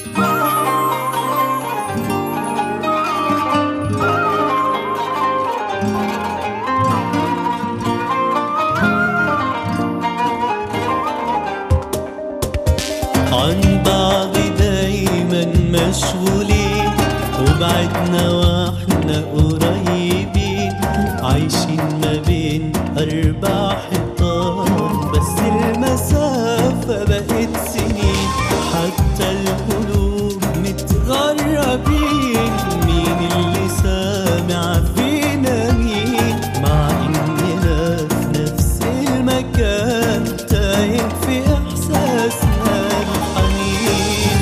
عن بعض دايما مشغولين وبعدنا واحنا قريبين عايشين ما بين أربع حيطان بس المسافة بقت سنين حتى القلوب متغربين مين اللي سامع فينا مين مع إننا في نفس المكان تايه في إحساسنا الحنين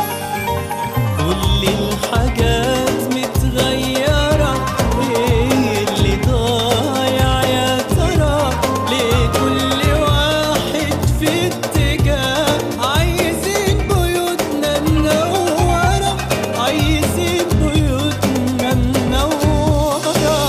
كل الحاجات متغيرة ايه اللي ضايع يا ترى ليه كل واحد في اتجاه عايزين بيوتنا منورة عايزين بيوتنا منورة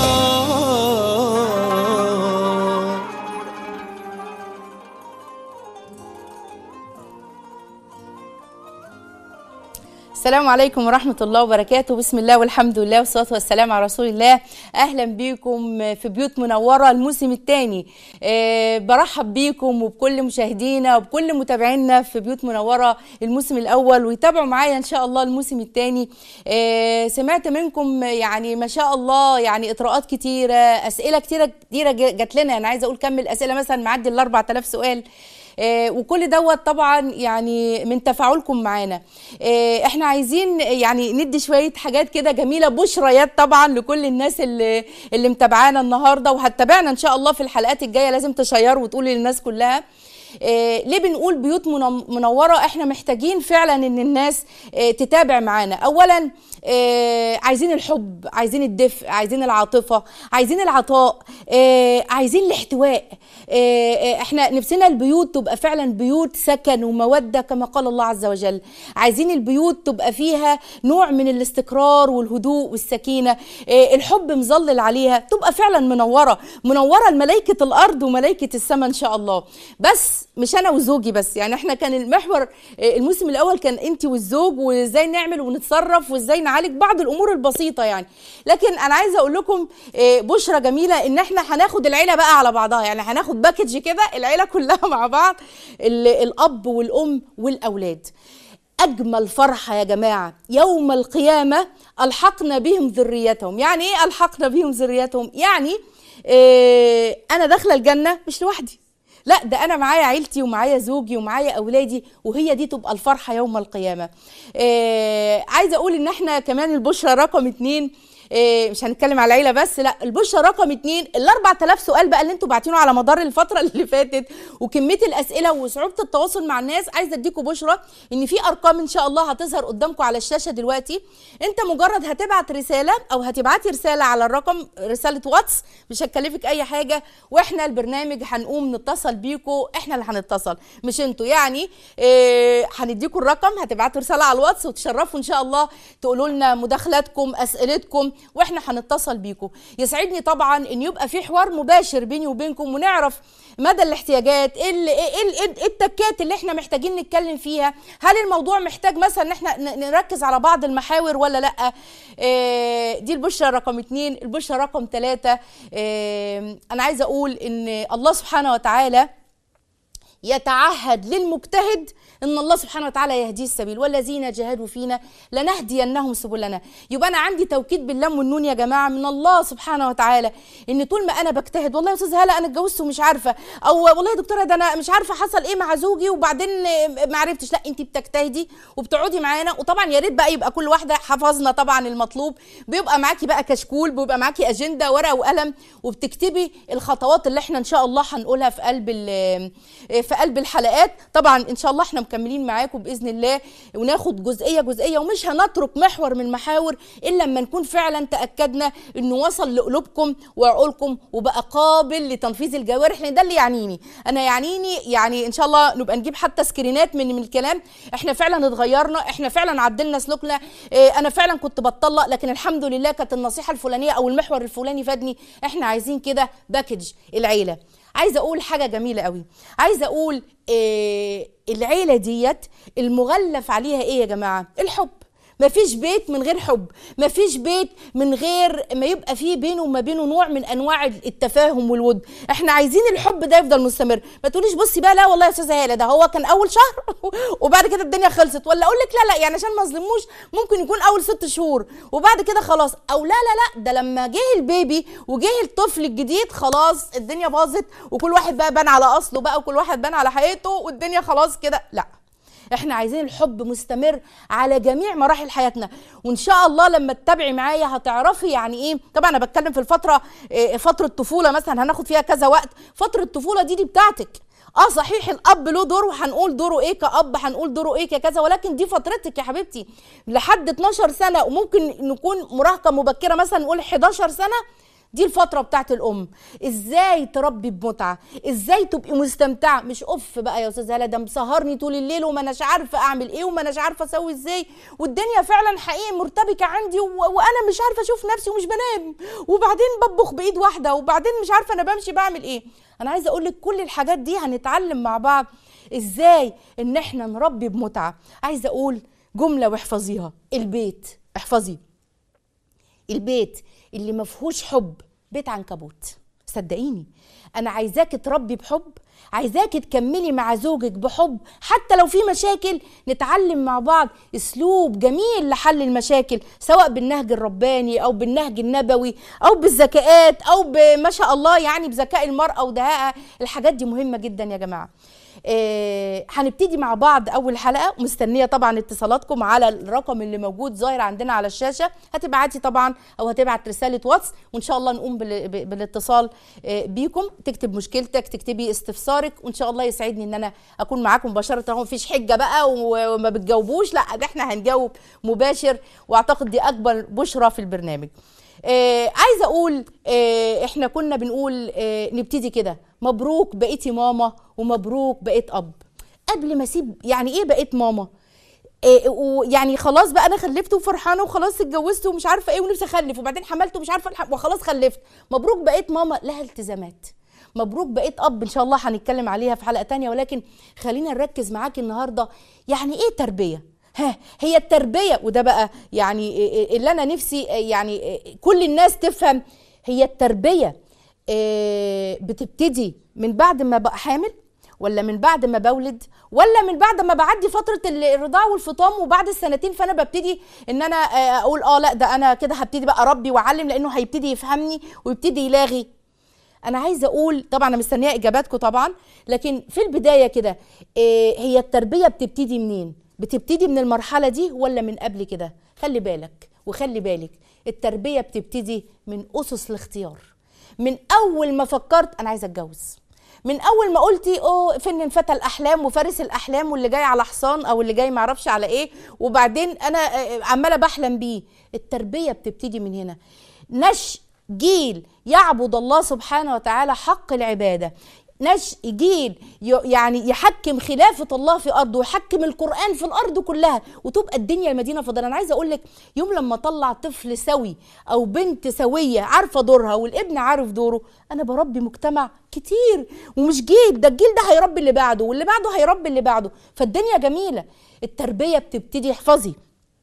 السلام عليكم ورحمة الله وبركاته بسم الله والحمد لله والصلاة والسلام على رسول الله أهلا بيكم في بيوت منورة الموسم الثاني أه برحب بيكم وبكل مشاهدينا وبكل متابعينا في بيوت منورة الموسم الأول ويتابعوا معايا إن شاء الله الموسم الثاني أه سمعت منكم يعني ما شاء الله يعني إطراءات كتيرة أسئلة كتيرة كتيرة جات لنا أنا عايزة أقول كم الأسئلة مثلا معدي ال 4000 سؤال آه، وكل دوت طبعا يعني من تفاعلكم معانا آه، احنا عايزين يعني ندي شويه حاجات كده جميله بشريات طبعا لكل الناس اللي اللي متابعانا النهارده وهتتابعنا ان شاء الله في الحلقات الجايه لازم تشيروا وتقولي للناس كلها آه، ليه بنقول بيوت منم- منوره احنا محتاجين فعلا ان الناس آه، تتابع معانا اولا آه، عايزين الحب عايزين الدفء عايزين العاطفه عايزين العطاء آه، عايزين الاحتواء آه، آه، احنا نفسنا البيوت تبقى فعلا بيوت سكن وموده كما قال الله عز وجل عايزين البيوت تبقى فيها نوع من الاستقرار والهدوء والسكينه آه، الحب مظلل عليها تبقى فعلا منوره منوره لملائكه الارض وملائكه السماء ان شاء الله بس مش انا وزوجي بس يعني احنا كان المحور آه، الموسم الاول كان انت والزوج وازاي نعمل ونتصرف وازاي نعالج بعض الامور البسيطه يعني لكن انا عايزه اقول لكم آه، بشرى جميله ان احنا هناخد العيله بقى على بعضها يعني هناخد باكج كده العيله كلها مع بعض ال- الاب والام والاولاد أجمل فرحة يا جماعة يوم القيامة ألحقنا بهم ذريتهم يعني إيه ألحقنا بهم ذريتهم يعني إيه أنا داخلة الجنة مش لوحدي لا ده انا معايا عيلتي ومعايا زوجي ومعايا اولادي وهي دي تبقى الفرحه يوم القيامه إيه عايزه اقول ان احنا كمان البشرى رقم اتنين إيه مش هنتكلم على العيله بس لا البشرى رقم اتنين ال 4000 سؤال بقى اللي انتوا باعتينه على مدار الفتره اللي فاتت وكميه الاسئله وصعوبه التواصل مع الناس عايزه اديكم بشرى ان في ارقام ان شاء الله هتظهر قدامكم على الشاشه دلوقتي انت مجرد هتبعت رساله او هتبعتي رساله على الرقم رساله واتس مش هتكلفك اي حاجه واحنا البرنامج هنقوم نتصل بيكم احنا اللي هنتصل مش انتوا يعني إيه هنديكم الرقم هتبعتوا رساله على الواتس وتشرفوا ان شاء الله تقولوا لنا مداخلاتكم اسئلتكم واحنا هنتصل بيكم يسعدني طبعا ان يبقى في حوار مباشر بيني وبينكم ونعرف مدى الاحتياجات ايه ال- ايه ال- إيه التكات اللي احنا محتاجين نتكلم فيها هل الموضوع محتاج مثلا ان احنا ن- نركز على بعض المحاور ولا لا إيه دي البشرى رقم اتنين البشرى رقم ثلاثة إيه انا عايزه اقول ان الله سبحانه وتعالى يتعهد للمجتهد ان الله سبحانه وتعالى يهديه السبيل والذين جاهدوا فينا لنهدينهم سبلنا يبقى انا عندي توكيد باللام والنون يا جماعه من الله سبحانه وتعالى ان طول ما انا بجتهد والله يا استاذ هلا انا اتجوزت ومش عارفه او والله يا دكتوره ده انا مش عارفه حصل ايه مع زوجي وبعدين ما عرفتش لا انت بتجتهدي وبتقعدي معانا وطبعا يا ريت بقى يبقى كل واحده حفظنا طبعا المطلوب بيبقى معاكي بقى كشكول بيبقى معاكي اجنده ورقه وقلم وبتكتبي الخطوات اللي احنا ان شاء الله هنقولها في قلب ال- في قلب الحلقات طبعا ان شاء الله احنا مكملين معاكم باذن الله وناخد جزئيه جزئيه ومش هنترك محور من محاور الا لما نكون فعلا تاكدنا انه وصل لقلوبكم وعقولكم وبقى قابل لتنفيذ الجوارح لان ده اللي يعنيني انا يعنيني يعني ان شاء الله نبقى نجيب حتى سكرينات من من الكلام احنا فعلا اتغيرنا احنا فعلا عدلنا سلوكنا اه انا فعلا كنت بتطلق لكن الحمد لله كانت النصيحه الفلانيه او المحور الفلاني فادني احنا عايزين كده باكج العيله عايزه اقول حاجه جميله قوي عايزه اقول إيه العيله ديت المغلف عليها ايه يا جماعه الحب مفيش بيت من غير حب مفيش بيت من غير ما يبقى فيه بينه وما بينه نوع من انواع التفاهم والود احنا عايزين الحب ده يفضل مستمر ما تقوليش بصي بقى لا والله يا استاذه هاله ده هو كان اول شهر وبعد كده الدنيا خلصت ولا اقول لك لا لا يعني عشان ما اظلموش ممكن يكون اول ست شهور وبعد كده خلاص او لا لا لا ده لما جه البيبي وجه الطفل الجديد خلاص الدنيا باظت وكل واحد بقى بان على اصله بقى وكل واحد بان على حقيقته والدنيا خلاص كده لا احنا عايزين الحب مستمر على جميع مراحل حياتنا وان شاء الله لما تتابعي معايا هتعرفي يعني ايه طبعا انا بتكلم في الفتره إيه، فتره طفوله مثلا هناخد فيها كذا وقت فتره الطفوله دي دي بتاعتك اه صحيح الاب له دور وهنقول دوره ايه كاب هنقول دوره ايه ككذا ولكن دي فترتك يا حبيبتي لحد 12 سنه وممكن نكون مراهقه مبكره مثلا نقول 11 سنه دي الفترة بتاعت الأم إزاي تربي بمتعة إزاي تبقي مستمتعة مش أوف بقى يا أستاذ هلا ده مسهرني طول الليل وما أناش عارفة أعمل إيه وما أناش عارفة أسوي إزاي والدنيا فعلا حقيقي مرتبكة عندي و... وأنا مش عارفة أشوف نفسي ومش بنام وبعدين بطبخ بإيد واحدة وبعدين مش عارفة أنا بمشي بعمل إيه أنا عايزة أقول لك كل الحاجات دي هنتعلم مع بعض إزاي إن إحنا نربي بمتعة عايزة أقول جملة واحفظيها البيت احفظي البيت اللي ما فيهوش حب بيت عنكبوت صدقيني انا عايزاك تربي بحب عايزاك تكملي مع زوجك بحب حتى لو في مشاكل نتعلم مع بعض اسلوب جميل لحل المشاكل سواء بالنهج الرباني او بالنهج النبوي او بالذكاءات او بما شاء الله يعني بذكاء المراه ودهائها الحاجات دي مهمه جدا يا جماعه آه، هنبتدي مع بعض اول حلقه مستنيه طبعا اتصالاتكم على الرقم اللي موجود ظاهر عندنا على الشاشه هتبعتي طبعا او هتبعت رساله واتس وان شاء الله نقوم بال- ب- بالاتصال آه، بيكم تكتب مشكلتك تكتبي استفسارك وان شاء الله يسعدني ان انا اكون معاكم مباشره اهو مفيش حجه بقى و- وما بتجاوبوش لا ده احنا هنجاوب مباشر واعتقد دي اكبر بشرى في البرنامج آه عايزه اقول آه احنا كنا بنقول آه نبتدي كده مبروك بقيتي ماما ومبروك بقيت اب قبل ما اسيب يعني ايه بقيت ماما إيه ويعني خلاص بقى انا خلفت وفرحانه وخلاص اتجوزت ومش عارفه ايه ونفسي اخلف وبعدين حملت ومش عارفه الحق وخلاص خلفت مبروك بقيت ماما لها التزامات مبروك بقيت اب ان شاء الله هنتكلم عليها في حلقه تانية ولكن خلينا نركز معاكي النهارده يعني ايه تربيه ها هي التربيه وده بقى يعني اللي انا نفسي يعني كل الناس تفهم هي التربيه إيه، بتبتدي من بعد ما بقى حامل ولا من بعد ما بولد ولا من بعد ما بعدي فتره الرضاعه والفطام وبعد السنتين فانا ببتدي ان انا آه، اقول اه لا ده انا كده هبتدي بقى اربي واعلم لانه هيبتدي يفهمني ويبتدي يلاغي انا عايزه اقول طبعا انا مستنيه اجاباتكم طبعا لكن في البدايه كده إيه هي التربيه بتبتدي منين بتبتدي من المرحله دي ولا من قبل كده خلي بالك وخلي بالك التربيه بتبتدي من اسس الاختيار من اول ما فكرت انا عايزه اتجوز من اول ما قلتي اوه فين فتى الاحلام وفارس الاحلام واللي جاي على حصان او اللي جاي معرفش على ايه وبعدين انا آه، عماله بحلم بيه التربيه بتبتدي من هنا نشء جيل يعبد الله سبحانه وتعالى حق العباده نشء جيل ي- يعني يحكم خلافة الله في أرضه ويحكم القرآن في الأرض كلها وتبقى الدنيا المدينة فضلا أنا عايزة أقول لك يوم لما طلع طفل سوي أو بنت سوية عارفة دورها والابن عارف دوره أنا بربي مجتمع كتير ومش جيل ده الجيل ده هيربي اللي بعده واللي بعده هيربي اللي بعده فالدنيا جميلة التربية بتبتدي احفظي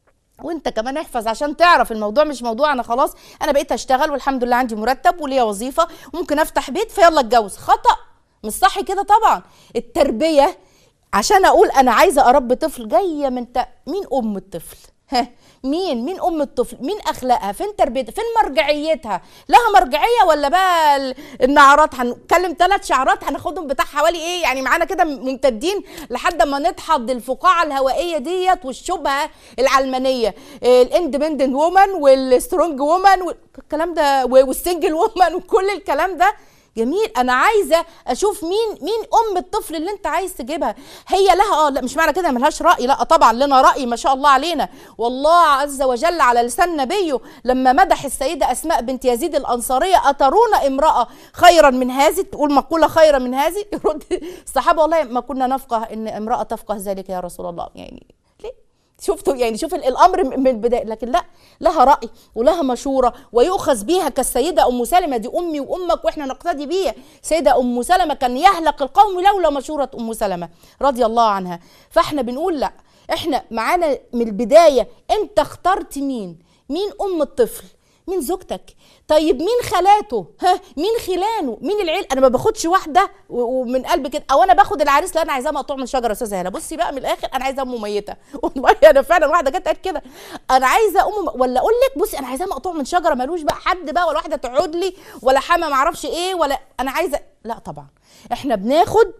وانت كمان احفظ عشان تعرف الموضوع مش موضوع انا خلاص انا بقيت اشتغل والحمد لله عندي مرتب وليا وظيفه ممكن افتح بيت فيلا اتجوز خطا مش صح كده طبعا التربيه عشان اقول انا عايزه اربي طفل جايه من ت... مين ام الطفل ها مين مين ام الطفل مين اخلاقها فين تربيتها فين مرجعيتها لها مرجعيه ولا بقى ال- النعرات هنتكلم ثلاث شعرات هناخدهم بتاع حوالي ايه يعني معانا كده ممتدين لحد ما ندحض الفقاعه الهوائيه ديت والشبهه العلمانيه الاندبندنت وومن والسترونج وومن والكلام ده والسنجل وومن وكل الكلام ده جميل انا عايزه اشوف مين مين ام الطفل اللي انت عايز تجيبها هي لها اه لا مش معنى كده ملهاش راي لا طبعا لنا راي ما شاء الله علينا والله عز وجل على لسان نبيه لما مدح السيده اسماء بنت يزيد الانصاريه اترون امراه خيرا من هذه تقول مقوله خيرا من هذه يرد الصحابه والله ما كنا نفقه ان امراه تفقه ذلك يا رسول الله يعني ليه شفتوا يعني شوف ال- الامر م- من البدايه لكن لا لها راي ولها مشوره ويؤخذ بيها كالسيده ام سلمه دي امي وامك واحنا نقتدي بيها سيده ام سلمه كان يهلك القوم لولا مشوره ام سلمه رضي الله عنها فاحنا بنقول لا احنا معانا من البدايه انت اخترت مين مين ام الطفل مين زوجتك طيب مين خالاته ها مين خلانه مين العيل انا ما باخدش واحده و- ومن قلبي كده او انا باخد العريس لا انا عايزاه مقطوع من شجره يا استاذه هلا بصي بقى من الاخر انا عايزاه ام ميته والله انا فعلا واحده جت قالت كده انا عايزه ام ولا اقول لك بصي انا عايزاه مقطوع من شجره ملوش بقى حد بقى ولا واحده تقعد لي ولا حما معرفش ايه ولا انا عايزه لا طبعا احنا بناخد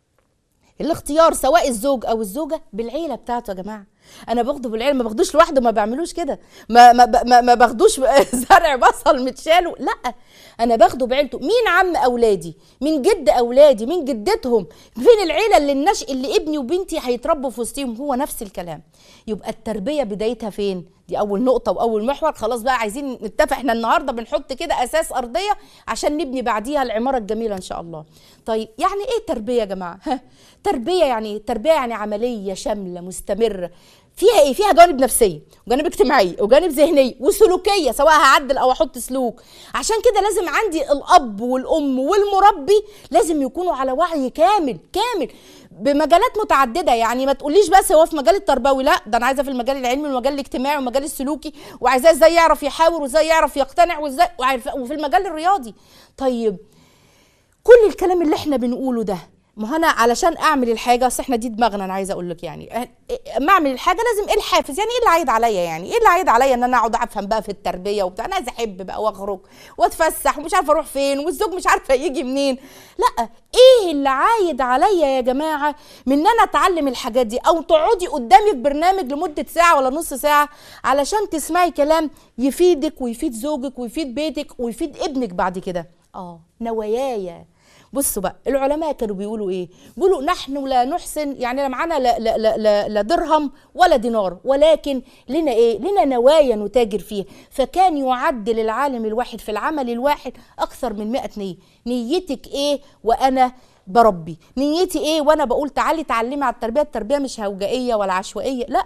الاختيار سواء الزوج او الزوجه بالعيله بتاعته يا جماعه انا باخده بالعيله ما باخدوش لوحده ما بعملوش كده ما ما ما, ما باخدوش زرع بصل متشال لا انا باخده بعيلته مين عم اولادي مين جد اولادي مين جدتهم فين العيله اللي النشء اللي ابني وبنتي هيتربوا في وسطهم هو نفس الكلام يبقى التربيه بدايتها فين دي اول نقطه واول محور خلاص بقى عايزين نتفق احنا النهارده بنحط كده اساس ارضيه عشان نبني بعديها العماره الجميله ان شاء الله طيب يعني ايه تربيه يا جماعه ها تربيه يعني تربيه يعني عمليه شامله مستمره فيها ايه فيها جوانب نفسيه وجانب اجتماعيه وجانب ذهنيه وسلوكيه سواء هعدل او احط سلوك عشان كده لازم عندي الاب والام والمربي لازم يكونوا على وعي كامل كامل بمجالات متعدده يعني ما تقوليش بس هو في مجال التربوي لا ده انا عايزه في المجال العلمي والمجال الاجتماعي والمجال السلوكي وعايزاه ازاي يعرف يحاور وازاي يعرف يقتنع وازاي وعارف- وفي المجال الرياضي طيب كل الكلام اللي احنا بنقوله ده ما هو انا علشان اعمل الحاجه اصل احنا دي دماغنا انا عايزه اقول لك يعني أه، اما اعمل الحاجه لازم ايه الحافز يعني ايه اللي عايد عليا يعني ايه اللي عايد عليا ان انا اقعد افهم بقى في التربيه وبتاع انا عايزه احب بقى واخرج واتفسح ومش عارفه اروح فين والزوج مش عارفه يجي منين لا ايه اللي عايد عليا يا جماعه من ان انا اتعلم الحاجات دي او تقعدي قدامي في برنامج لمده ساعه ولا نص ساعه علشان تسمعي كلام يفيدك ويفيد زوجك ويفيد بيتك ويفيد ابنك بعد كده اه نواياي بصوا بقى العلماء كانوا بيقولوا ايه بيقولوا نحن لا نحسن يعني لا معانا لا, لا, لا, لا, لا درهم ولا دينار ولكن لنا ايه لنا نوايا نتاجر فيها فكان يعدل العالم الواحد في العمل الواحد اكثر من 100 نيه نيتك ايه وانا بربي نيتي ايه وانا بقول تعالي تعلمي على التربيه التربيه مش هوجائيه ولا عشوائيه لا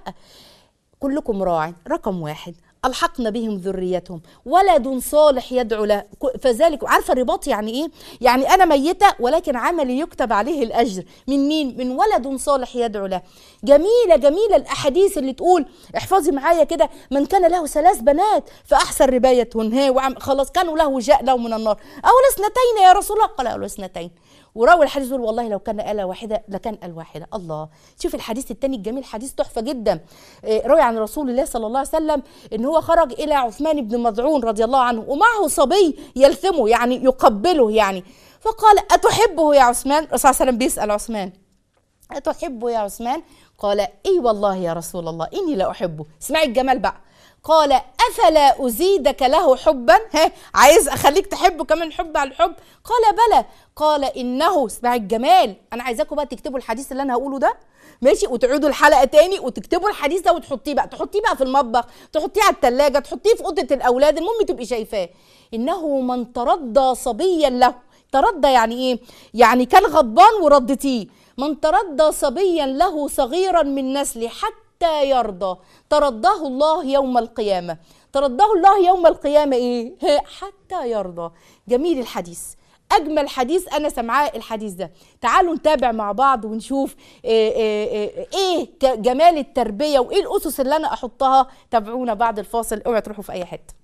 كلكم راع رقم واحد ألحقنا بهم ذريتهم ولد صالح يدعو له ك- فذلك عارفة الرباط يعني إيه؟ يعني أنا ميتة ولكن عملي يكتب عليه الأجر من مين؟ من ولد صالح يدعو له جميلة جميلة الأحاديث اللي تقول احفظي معايا كده من كان له ثلاث بنات فأحسن ربايتهن ها وعم خلاص كانوا له وجاء له من النار أول اثنتين يا رسول الله قال أول اثنتين وراوي الحديث يقول والله لو كان آلة واحدة لكان آل واحدة الله شوف الحديث التاني الجميل حديث تحفة جدا إيه، روي عن رسول الله صلى الله عليه وسلم ان هو خرج الى عثمان بن مضعون رضي الله عنه ومعه صبي يلثمه يعني يقبله يعني فقال أتحبه يا عثمان الرسول صلى الله عليه وسلم بيسأل عثمان أتحبه يا عثمان قال اي والله يا رسول الله اني لا احبه اسمعي الجمال بقى قال افلا ازيدك له حبا ها عايز اخليك تحبه كمان حب على الحب قال بلى قال انه اسمعي الجمال انا عايزاكم بقى تكتبوا الحديث اللي انا هقوله ده ماشي وتعيدوا الحلقه تاني وتكتبوا الحديث ده وتحطيه بقى تحطيه بقى في المطبخ تحطيه على الثلاجه تحطيه في اوضه الاولاد المهم تبقي شايفاه انه من ترضى صبيا له ترضى يعني ايه يعني كان غضبان وردتيه من ترضى صبيا له صغيرا من نسله حتى يرضى ترضاه الله يوم القيامة ترضاه الله يوم القيامة ايه حتى يرضى جميل الحديث اجمل حديث انا سمعاه الحديث ده تعالوا نتابع مع بعض ونشوف ايه, إيه, إيه, إيه ك- جمال التربية وايه الاسس اللي انا احطها تابعونا بعد الفاصل اوعوا تروحوا في اي حته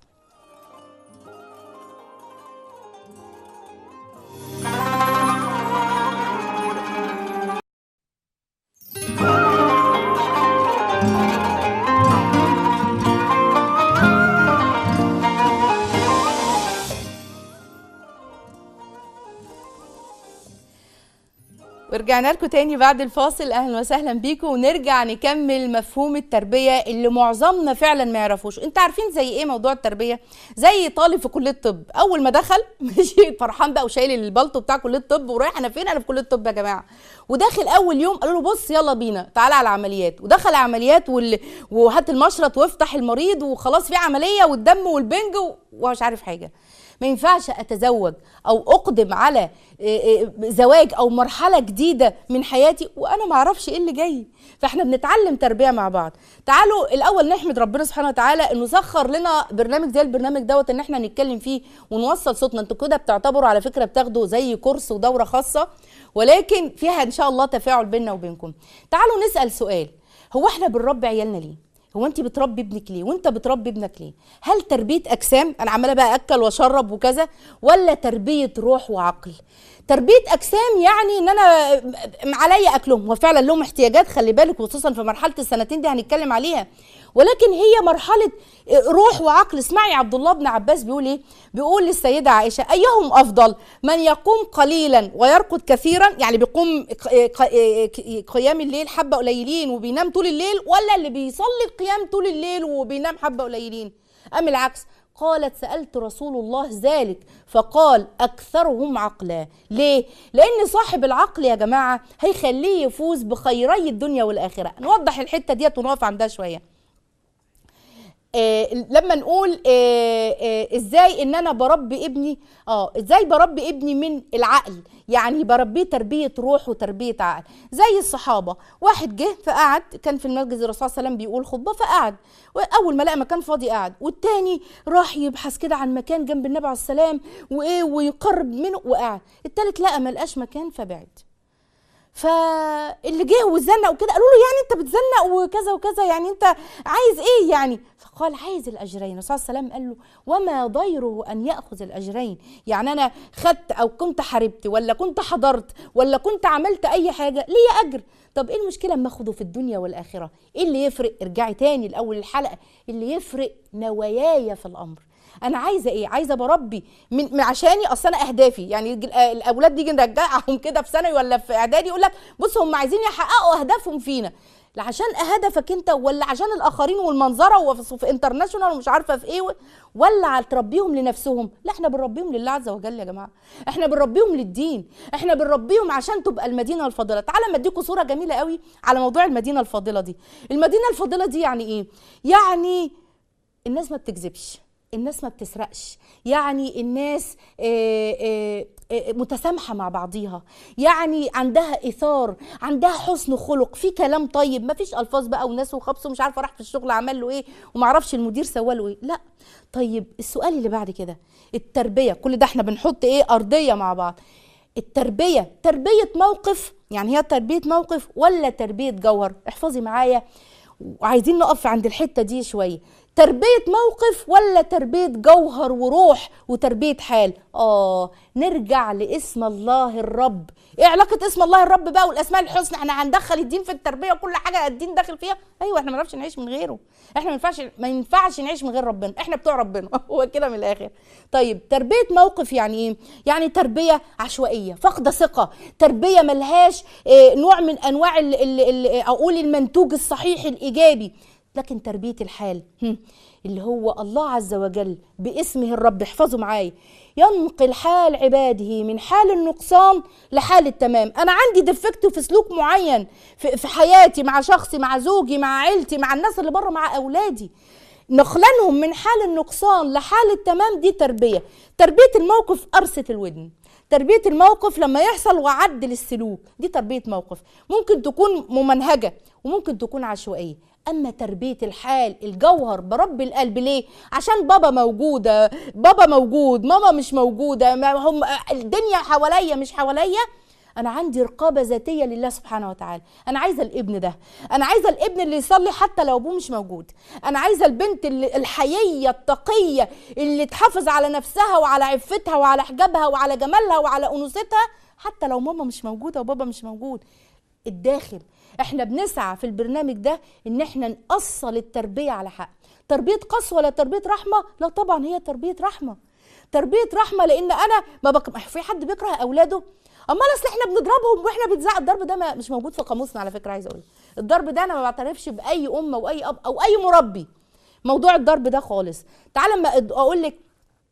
ورجعنا لكم تاني بعد الفاصل اهلا وسهلا بيكم ونرجع نكمل مفهوم التربيه اللي معظمنا فعلا ما يعرفوش انت عارفين زي ايه موضوع التربيه زي طالب في كليه الطب اول ما دخل ماشي فرحان بقى وشايل البلطو بتاع كليه الطب ورايح انا فين انا في كليه الطب يا جماعه وداخل اول يوم قالوا له بص يلا بينا تعالى على العمليات ودخل عمليات وال... وهات المشرط وافتح المريض وخلاص في عمليه والدم والبنج و- ومش عارف حاجه ما ينفعش اتزوج او اقدم على آه، آه، زواج او مرحله جديده من حياتي وانا ما اعرفش ايه اللي جاي فاحنا بنتعلم تربيه مع بعض تعالوا الاول نحمد ربنا سبحانه وتعالى انه سخر لنا برنامج زي البرنامج دوت ان احنا نتكلم فيه ونوصل صوتنا انتوا كده بتعتبروا على فكره بتاخدوا زي كورس ودوره خاصه ولكن فيها ان شاء الله تفاعل بيننا وبينكم تعالوا نسال سؤال هو احنا بنربي عيالنا ليه هو انت بتربي ابنك ليه وانت بتربي ابنك ليه هل تربيه اجسام انا عماله بقى اكل واشرب وكذا ولا تربيه روح وعقل تربيه اجسام يعني ان انا عليا اكلهم وفعلا لهم احتياجات خلي بالك خصوصا في مرحله السنتين دي هنتكلم عليها ولكن هي مرحله روح وعقل اسمعي عبد الله بن عباس بيقول ايه بيقول للسيده عائشه ايهم افضل من يقوم قليلا ويرقد كثيرا يعني بيقوم ق- ق- قيام الليل حبه قليلين وبينام طول الليل ولا اللي بيصلي القيام طول الليل وبينام حبه قليلين ام العكس قالت سألت رسول الله ذلك فقال أكثرهم عقلا ليه؟ لأن صاحب العقل يا جماعة هيخليه يفوز بخيري الدنيا والآخرة نوضح الحتة ديت ونقف عندها شوية آه لما نقول آه آه ازاي ان انا بربي ابني اه ازاي بربي ابني من العقل يعني بربيه تربيه روح وتربيه عقل زي الصحابه واحد جه فقعد كان في المسجد الرسول صلى الله عليه وسلم بيقول خطبه فقعد واول ما لقى مكان فاضي قعد والتاني راح يبحث كده عن مكان جنب النبي عليه السلام وايه ويقرب منه وقعد التالت لقى ما لقاش مكان فبعد فاللي جه وزنق وكده قالوا له يعني انت بتزنق وكذا وكذا يعني انت عايز ايه يعني فقال عايز الاجرين الرسول صلى الله عليه وسلم قال له وما ضيره ان ياخذ الاجرين يعني انا خدت او كنت حاربت ولا كنت حضرت ولا كنت عملت اي حاجه ليا اجر طب ايه المشكله اما اخده في الدنيا والاخره ايه اللي يفرق ارجعي تاني لاول الحلقه اللي يفرق نواياي في الامر انا عايزه ايه عايزه بربي من من عشاني اصل انا اهدافي يعني يجي ال- الاولاد يجي نرجعهم كده في ثانوي ولا في اعدادي يقول لك بص هم عايزين يحققوا اهدافهم فينا لا عشان هدفك انت ولا عشان الاخرين والمنظره وفي في انترناشونال ومش عارفه في ايه و- ولا تربيهم لنفسهم لا احنا بنربيهم لله عز وجل يا جماعه احنا بنربيهم للدين احنا بنربيهم عشان تبقى المدينه الفاضله تعالى اما اديكم صوره جميله قوي على موضوع المدينه الفاضله دي المدينه الفاضله دي يعني ايه يعني الناس ما بتكذبش الناس ما بتسرقش يعني الناس آه، آه، آه، متسامحة مع بعضيها يعني عندها إثار عندها حسن خلق في كلام طيب ما فيش ألفاظ بقى وناس وخبص ومش عارفة راح في الشغل عمل له إيه ومعرفش المدير سوى له إيه لا طيب السؤال اللي بعد كده التربية كل ده احنا بنحط إيه أرضية مع بعض التربية تربية موقف يعني هي تربية موقف ولا تربية جوهر احفظي معايا وعايزين نقف عند الحتة دي شوية تربية موقف ولا تربية جوهر وروح وتربية حال اه نرجع لاسم الله الرب ايه علاقة اسم الله الرب بقى والاسماء الحسنى احنا هندخل الدين في التربية وكل حاجة الدين داخل فيها ايوه احنا ما نعرفش نعيش من غيره احنا ما ينفعش ما ينفعش نعيش من غير ربنا احنا بتوع ربنا هو كده من الاخر طيب تربية موقف يعني ايه يعني تربية عشوائية فاقدة ثقة تربية ملهاش اه نوع من انواع ال ال ال اقول المنتوج الصحيح الايجابي لكن تربية الحال هم، اللي هو الله عز وجل باسمه الرب احفظوا معايا ينقل حال عباده من حال النقصان لحال التمام انا عندي ديفكت في سلوك معين في, في حياتي مع شخصي مع زوجي مع عيلتي مع الناس اللي بره مع اولادي نقلانهم من حال النقصان لحال التمام دي تربيه تربيه الموقف قرصه الودن تربيه الموقف لما يحصل وعدل السلوك دي تربيه موقف ممكن تكون ممنهجه وممكن تكون عشوائيه اما تربيه الحال الجوهر برب القلب ليه عشان بابا موجوده بابا موجود ماما مش موجوده ما هم الدنيا حواليا مش حواليا انا عندي رقابه ذاتيه لله سبحانه وتعالى انا عايزه الابن ده انا عايزه الابن اللي يصلي حتى لو ابوه مش موجود انا عايزه البنت اللي الحييه التقيه اللي تحافظ على نفسها وعلى عفتها وعلى حجابها وعلى جمالها وعلى انوثتها حتى لو ماما مش موجوده وبابا مش موجود الداخل احنا بنسعى في البرنامج ده ان احنا نأصل التربيه على حق تربيه قسوه ولا تربيه رحمه لا طبعا هي تربيه رحمه تربيه رحمه لان انا ما بك... في حد بيكره اولاده امال اصل احنا بنضربهم واحنا بنزعق الضرب ده ما مش موجود في قاموسنا على فكره عايزه اقول الضرب ده انا ما بعترفش باي ام واي اب او اي مربي موضوع الضرب ده خالص تعال اما اقول لك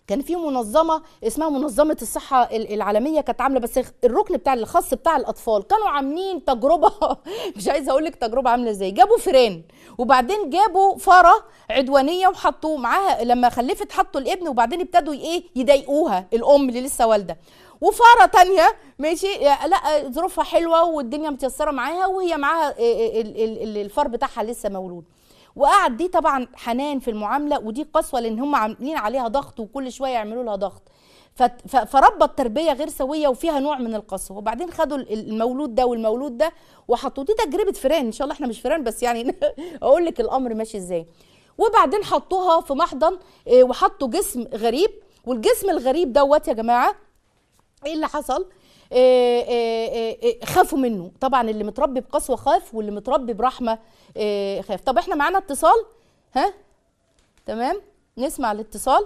كان في منظمه اسمها منظمه الصحه ال- العالميه كانت عامله بس الركن بتاع الخاص بتاع الاطفال كانوا عاملين تجربه مش عايزه اقول لك تجربه عامله ازاي جابوا فيران وبعدين جابوا فاره عدوانيه وحطوا معاها لما خلفت حطوا الابن وبعدين ابتدوا ايه يضايقوها الام اللي لسه والده وفاره تانية ماشي لا ظروفها حلوه والدنيا متيسره معاها وهي معاها ال- ال- ال- الفار بتاعها لسه مولود وقعد دي طبعا حنان في المعامله ودي قسوه لان هم عاملين عليها ضغط وكل شويه يعملوا لها ضغط فت- ف- فربت تربيه غير سويه وفيها نوع من القسوه وبعدين خدوا ال- المولود ده والمولود ده وحطوا دي تجربه فيران ان شاء الله احنا مش فيران بس يعني اقول لك الامر ماشي ازاي وبعدين حطوها في محضن آه، وحطوا جسم غريب والجسم الغريب دوت يا جماعه ايه اللي حصل إيه إيه إيه إيه خافوا منه طبعا اللي متربي بقسوه خاف واللي متربي برحمه إيه خاف طب احنا معانا اتصال ها تمام نسمع الاتصال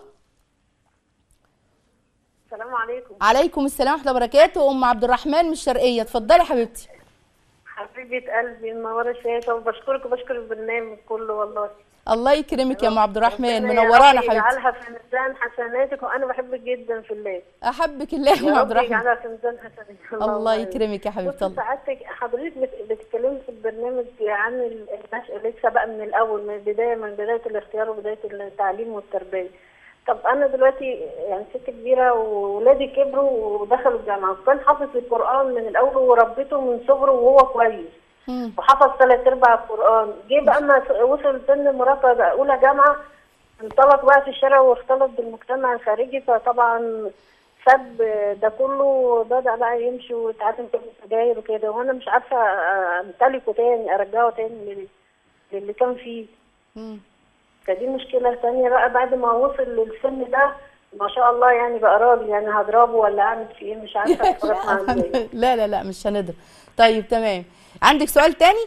السلام عليكم عليكم السلام ورحمه الله وبركاته ام عبد الرحمن من الشرقيه اتفضلي يا حبيبتي حبيبة قلبي منورة الشاشة وبشكرك وبشكر البرنامج كله والله الله يكرمك يا ام عبد الرحمن ربنا منورانا يا رب حبيبتي يجعلها في ميزان حسناتك وانا بحبك جدا في الله احبك الله يا ام يا عبد رب الرحمن يجعلها في ميزان حسناتك الله اللهم يكرمك يا حبيبتي بصي الله سعادتك حضرتك بت- بتتكلمي في البرنامج عن ال- النشأة لسه بقى من الاول من البدايه من بدايه الاختيار وبدايه التعليم والتربيه طب انا دلوقتي يعني ست كبيره وولادي كبروا ودخلوا الجامعه وكان حافظ القران من الاول وربيته من صغره وهو كويس مم. وحفظ ثلاث ارباع القران جه بقى اما وصل سن مراهقه بقى اولى جامعه انطلق بقى في الشارع واختلط بالمجتمع الخارجي فطبعا ساب ده كله بدا بقى يمشي ويتعلم كل السجاير وكده وانا مش عارفه امتلكه تاني ارجعه تاني لل- للي كان فيه مم. فدي مشكله تانية بقى بعد ما وصل للسن ده ما شاء الله يعني بقى راجل يعني هضربه ولا اعمل فيه ايه مش عارفه اتصرف معاه ازاي لا لا لا مش هنقدر طيب تمام عندك سؤال تاني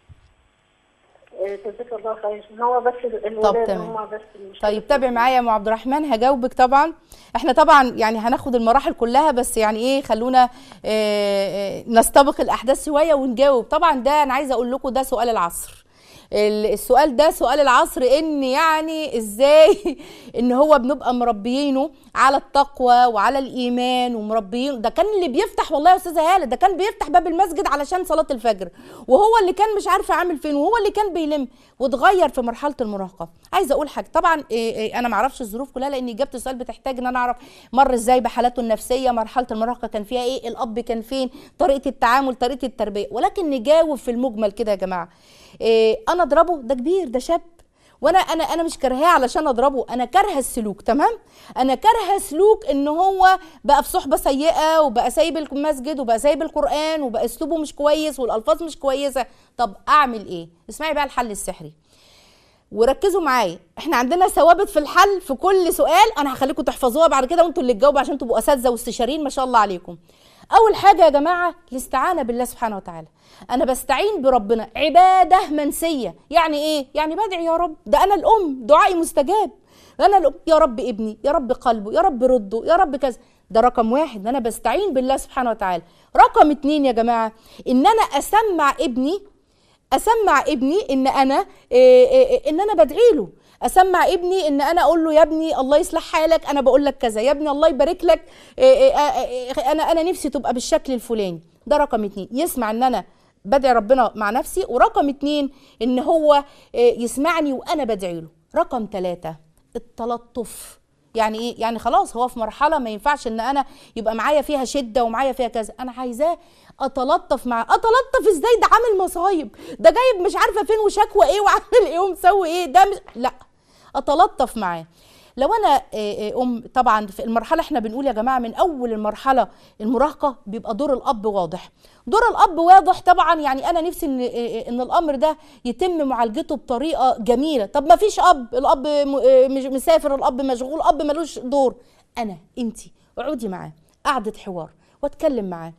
إيه، جزاك الله خير هو بس الولاد تمام. هم بس المشكله طيب تابع معايا يا ام عبد الرحمن هجاوبك طبعا احنا طبعا يعني هناخد المراحل كلها بس يعني ايه خلونا اه اه نستبق الاحداث شويه ونجاوب طبعا ده انا عايزه اقول لكم ده سؤال العصر ال- السؤال ده سؤال العصر ان يعني ازاي ان هو بنبقى مربيينه على التقوى وعلى الايمان ومربيين ده كان اللي بيفتح والله يا استاذه هاله ده كان بيفتح باب المسجد علشان صلاه الفجر وهو اللي كان مش عارفه عامل فين وهو اللي كان بيلم واتغير في مرحله المراهقه عايزه اقول حاجه طبعا إيه إيه انا ما اعرفش الظروف كلها لان اجابه السؤال بتحتاج ان انا اعرف مر ازاي بحالاته النفسيه مرحله المراهقه كان فيها ايه الاب كان فين طريقه التعامل طريقه التربيه ولكن نجاوب في المجمل كده يا جماعه إيه انا اضربه ده كبير ده شاب وانا انا انا مش كارهاه علشان اضربه انا كارهه السلوك تمام انا كارهه سلوك ان هو بقى في صحبه سيئه وبقى سايب المسجد وبقى سايب القران وبقى اسلوبه مش كويس والالفاظ مش كويسه طب اعمل ايه اسمعي بقى الحل السحري وركزوا معايا احنا عندنا ثوابت في الحل في كل سؤال انا هخليكم تحفظوها بعد كده وانتوا اللي تجاوبوا عشان تبقوا اساتذه واستشاريين ما شاء الله عليكم اول حاجه يا جماعه الاستعانه بالله سبحانه وتعالى انا بستعين بربنا عباده منسيه يعني ايه يعني بدعي يا رب ده انا الام دعائي مستجاب انا الام يا رب ابني يا رب قلبه يا رب رده يا رب كذا ده رقم واحد انا بستعين بالله سبحانه وتعالى رقم اتنين يا جماعه ان انا اسمع ابني اسمع ابني ان انا إيه إيه ان انا بدعي له اسمع ابني ان انا اقول له يا ابني الله يصلح حالك انا بقول لك كذا يا ابني الله يبارك لك إيه إيه إيه انا انا نفسي تبقى بالشكل الفلاني ده رقم اتنين يسمع ان انا بدعي ربنا مع نفسي ورقم اتنين ان هو إيه يسمعني وانا بدعي له رقم ثلاثة التلطف يعني ايه يعني خلاص هو في مرحله ما ينفعش ان انا يبقى معايا فيها شده ومعايا فيها كذا انا عايزاه اتلطف معاه اتلطف ازاي ده عامل مصايب ده جايب مش عارفه فين وشكوى ايه وعامل ايه ومسوي ايه ده مش لا اتلطف معاه لو انا آه، آه، ام طبعا في المرحله احنا بنقول يا جماعه من اول المرحله المراهقه بيبقى دور الاب واضح دور الاب واضح طبعا يعني انا نفسي ان آه، ان الامر ده يتم معالجته بطريقه جميله طب ما فيش اب الاب م- آه، مش- مسافر الاب مشغول الاب ملوش دور انا انتي اقعدي معاه قعده حوار واتكلم معاه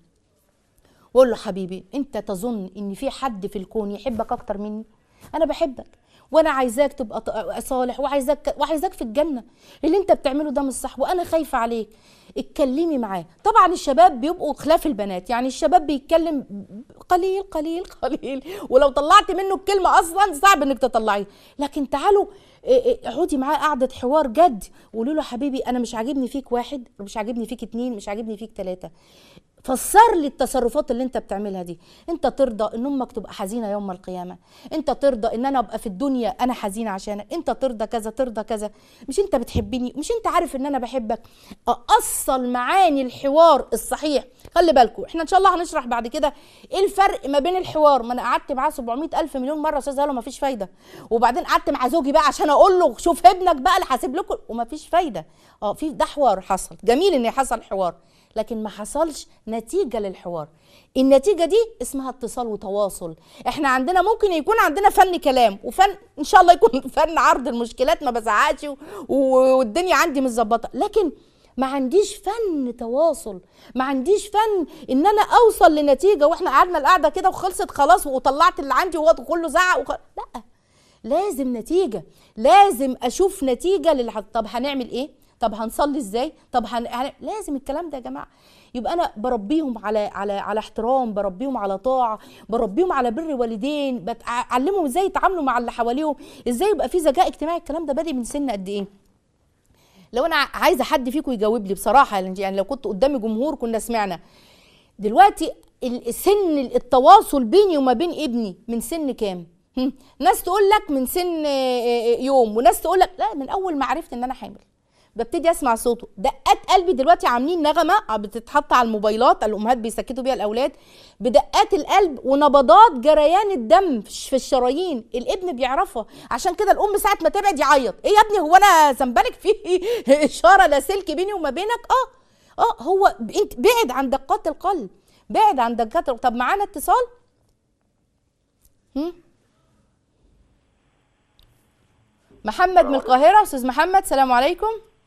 واقول له حبيبي انت تظن ان في حد في الكون يحبك اكتر مني انا بحبك وانا عايزاك تبقى ط- صالح وعايزاك وعايزاك في الجنه اللي انت بتعمله ده مش صح وانا خايفه عليك اتكلمي معاه طبعا الشباب بيبقوا خلاف البنات يعني الشباب بيتكلم قليل قليل قليل ولو طلعت منه الكلمه اصلا صعب انك تطلعيه لكن تعالوا إيه إيه، اقعدي معاه قعده حوار جد وقولوا له حبيبي انا مش عاجبني فيك واحد مش عاجبني فيك اتنين مش عاجبني فيك تلاته فسر لي التصرفات اللي انت بتعملها دي انت ترضى ان امك تبقى حزينه يوم القيامه انت ترضى ان انا ابقى في الدنيا انا حزينه عشانك انت ترضى كذا ترضى كذا مش انت بتحبني مش انت عارف ان انا بحبك اصل معاني الحوار الصحيح خلي بالكم احنا ان شاء الله هنشرح بعد كده ايه الفرق ما بين الحوار ما انا قعدت معاه 700 الف مليون مره استاذ هلا مفيش فايده وبعدين قعدت مع زوجي بقى عشان اقول له شوف ابنك بقى اللي هسيب لكم ومفيش فايده اه في ده حوار حصل جميل ان حصل حوار لكن ما حصلش نتيجه للحوار النتيجه دي اسمها اتصال وتواصل احنا عندنا ممكن يكون عندنا فن كلام وفن ان شاء الله يكون فن عرض المشكلات ما بزعقش و- و- والدنيا عندي متظبطه لكن ما عنديش فن تواصل ما عنديش فن ان انا اوصل لنتيجه واحنا قعدنا القعده كده وخلصت خلاص وطلعت اللي عندي وهو كله زعق وخ... لا لازم نتيجه لازم اشوف نتيجه للي حصل. طب هنعمل ايه طب هنصلي ازاي طب هن... هن... لازم الكلام ده يا جماعه يبقى انا بربيهم على على على احترام بربيهم على طاعه بربيهم على بر والدين بعلمهم ازاي يتعاملوا مع اللي حواليهم ازاي يبقى في ذكاء اجتماعي الكلام ده بادئ من سن قد ايه لو انا عايزه حد فيكم يجاوب لي بصراحه يعني لو كنت قدامي جمهور كنا سمعنا دلوقتي ال- سن التواصل بيني وما بين ابني من سن كام هم؟ ناس تقول لك من سن آه، آه، يوم وناس تقول لك لا من اول ما عرفت ان انا حامل ببتدي اسمع صوته دقات قلبي دلوقتي عاملين نغمه بتتحط على الموبايلات الامهات بيسكتوا بيها الاولاد بدقات القلب ونبضات جريان الدم في الشرايين الابن بيعرفها عشان كده الام ساعه ما تبعد يعيط ايه يا ابني هو انا ذنبلك في اشاره لاسلكي بيني وما بينك اه اه هو ب- انت بعد عن دقات القلب بعد عن دقات القلب. طب معانا اتصال هم؟ محمد من القاهره استاذ محمد سلام عليكم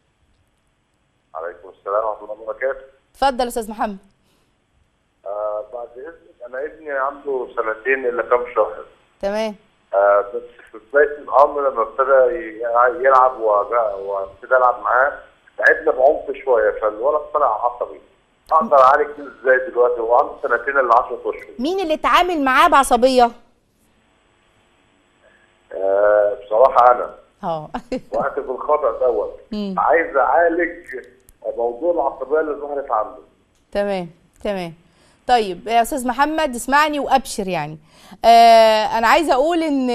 عليكم السلام ورحمة الله وبركاته. اتفضل يا استاذ محمد آه بعد إذنك أنا ابني عنده سنتين إلا كام شهر. تمام آه بس في بداية الأمر لما ابتدى ي- يلعب وجا- وابتدى ألعب معاه لعبنا بعنف شوية فالولد طلع عصبي. أقدر أعالج ده إزاي دلوقتي؟ هو عنده سنتين إلا 10 أشهر. مين اللي اتعامل معاه بعصبيه آه بصراحة أنا اه وقعت في الخطأ دوت. مم. عايز أعالج موضوع العصبية اللي ظهرت عنده. تمام تمام طيب يا استاذ محمد اسمعني وابشر يعني آه انا عايزه اقول ان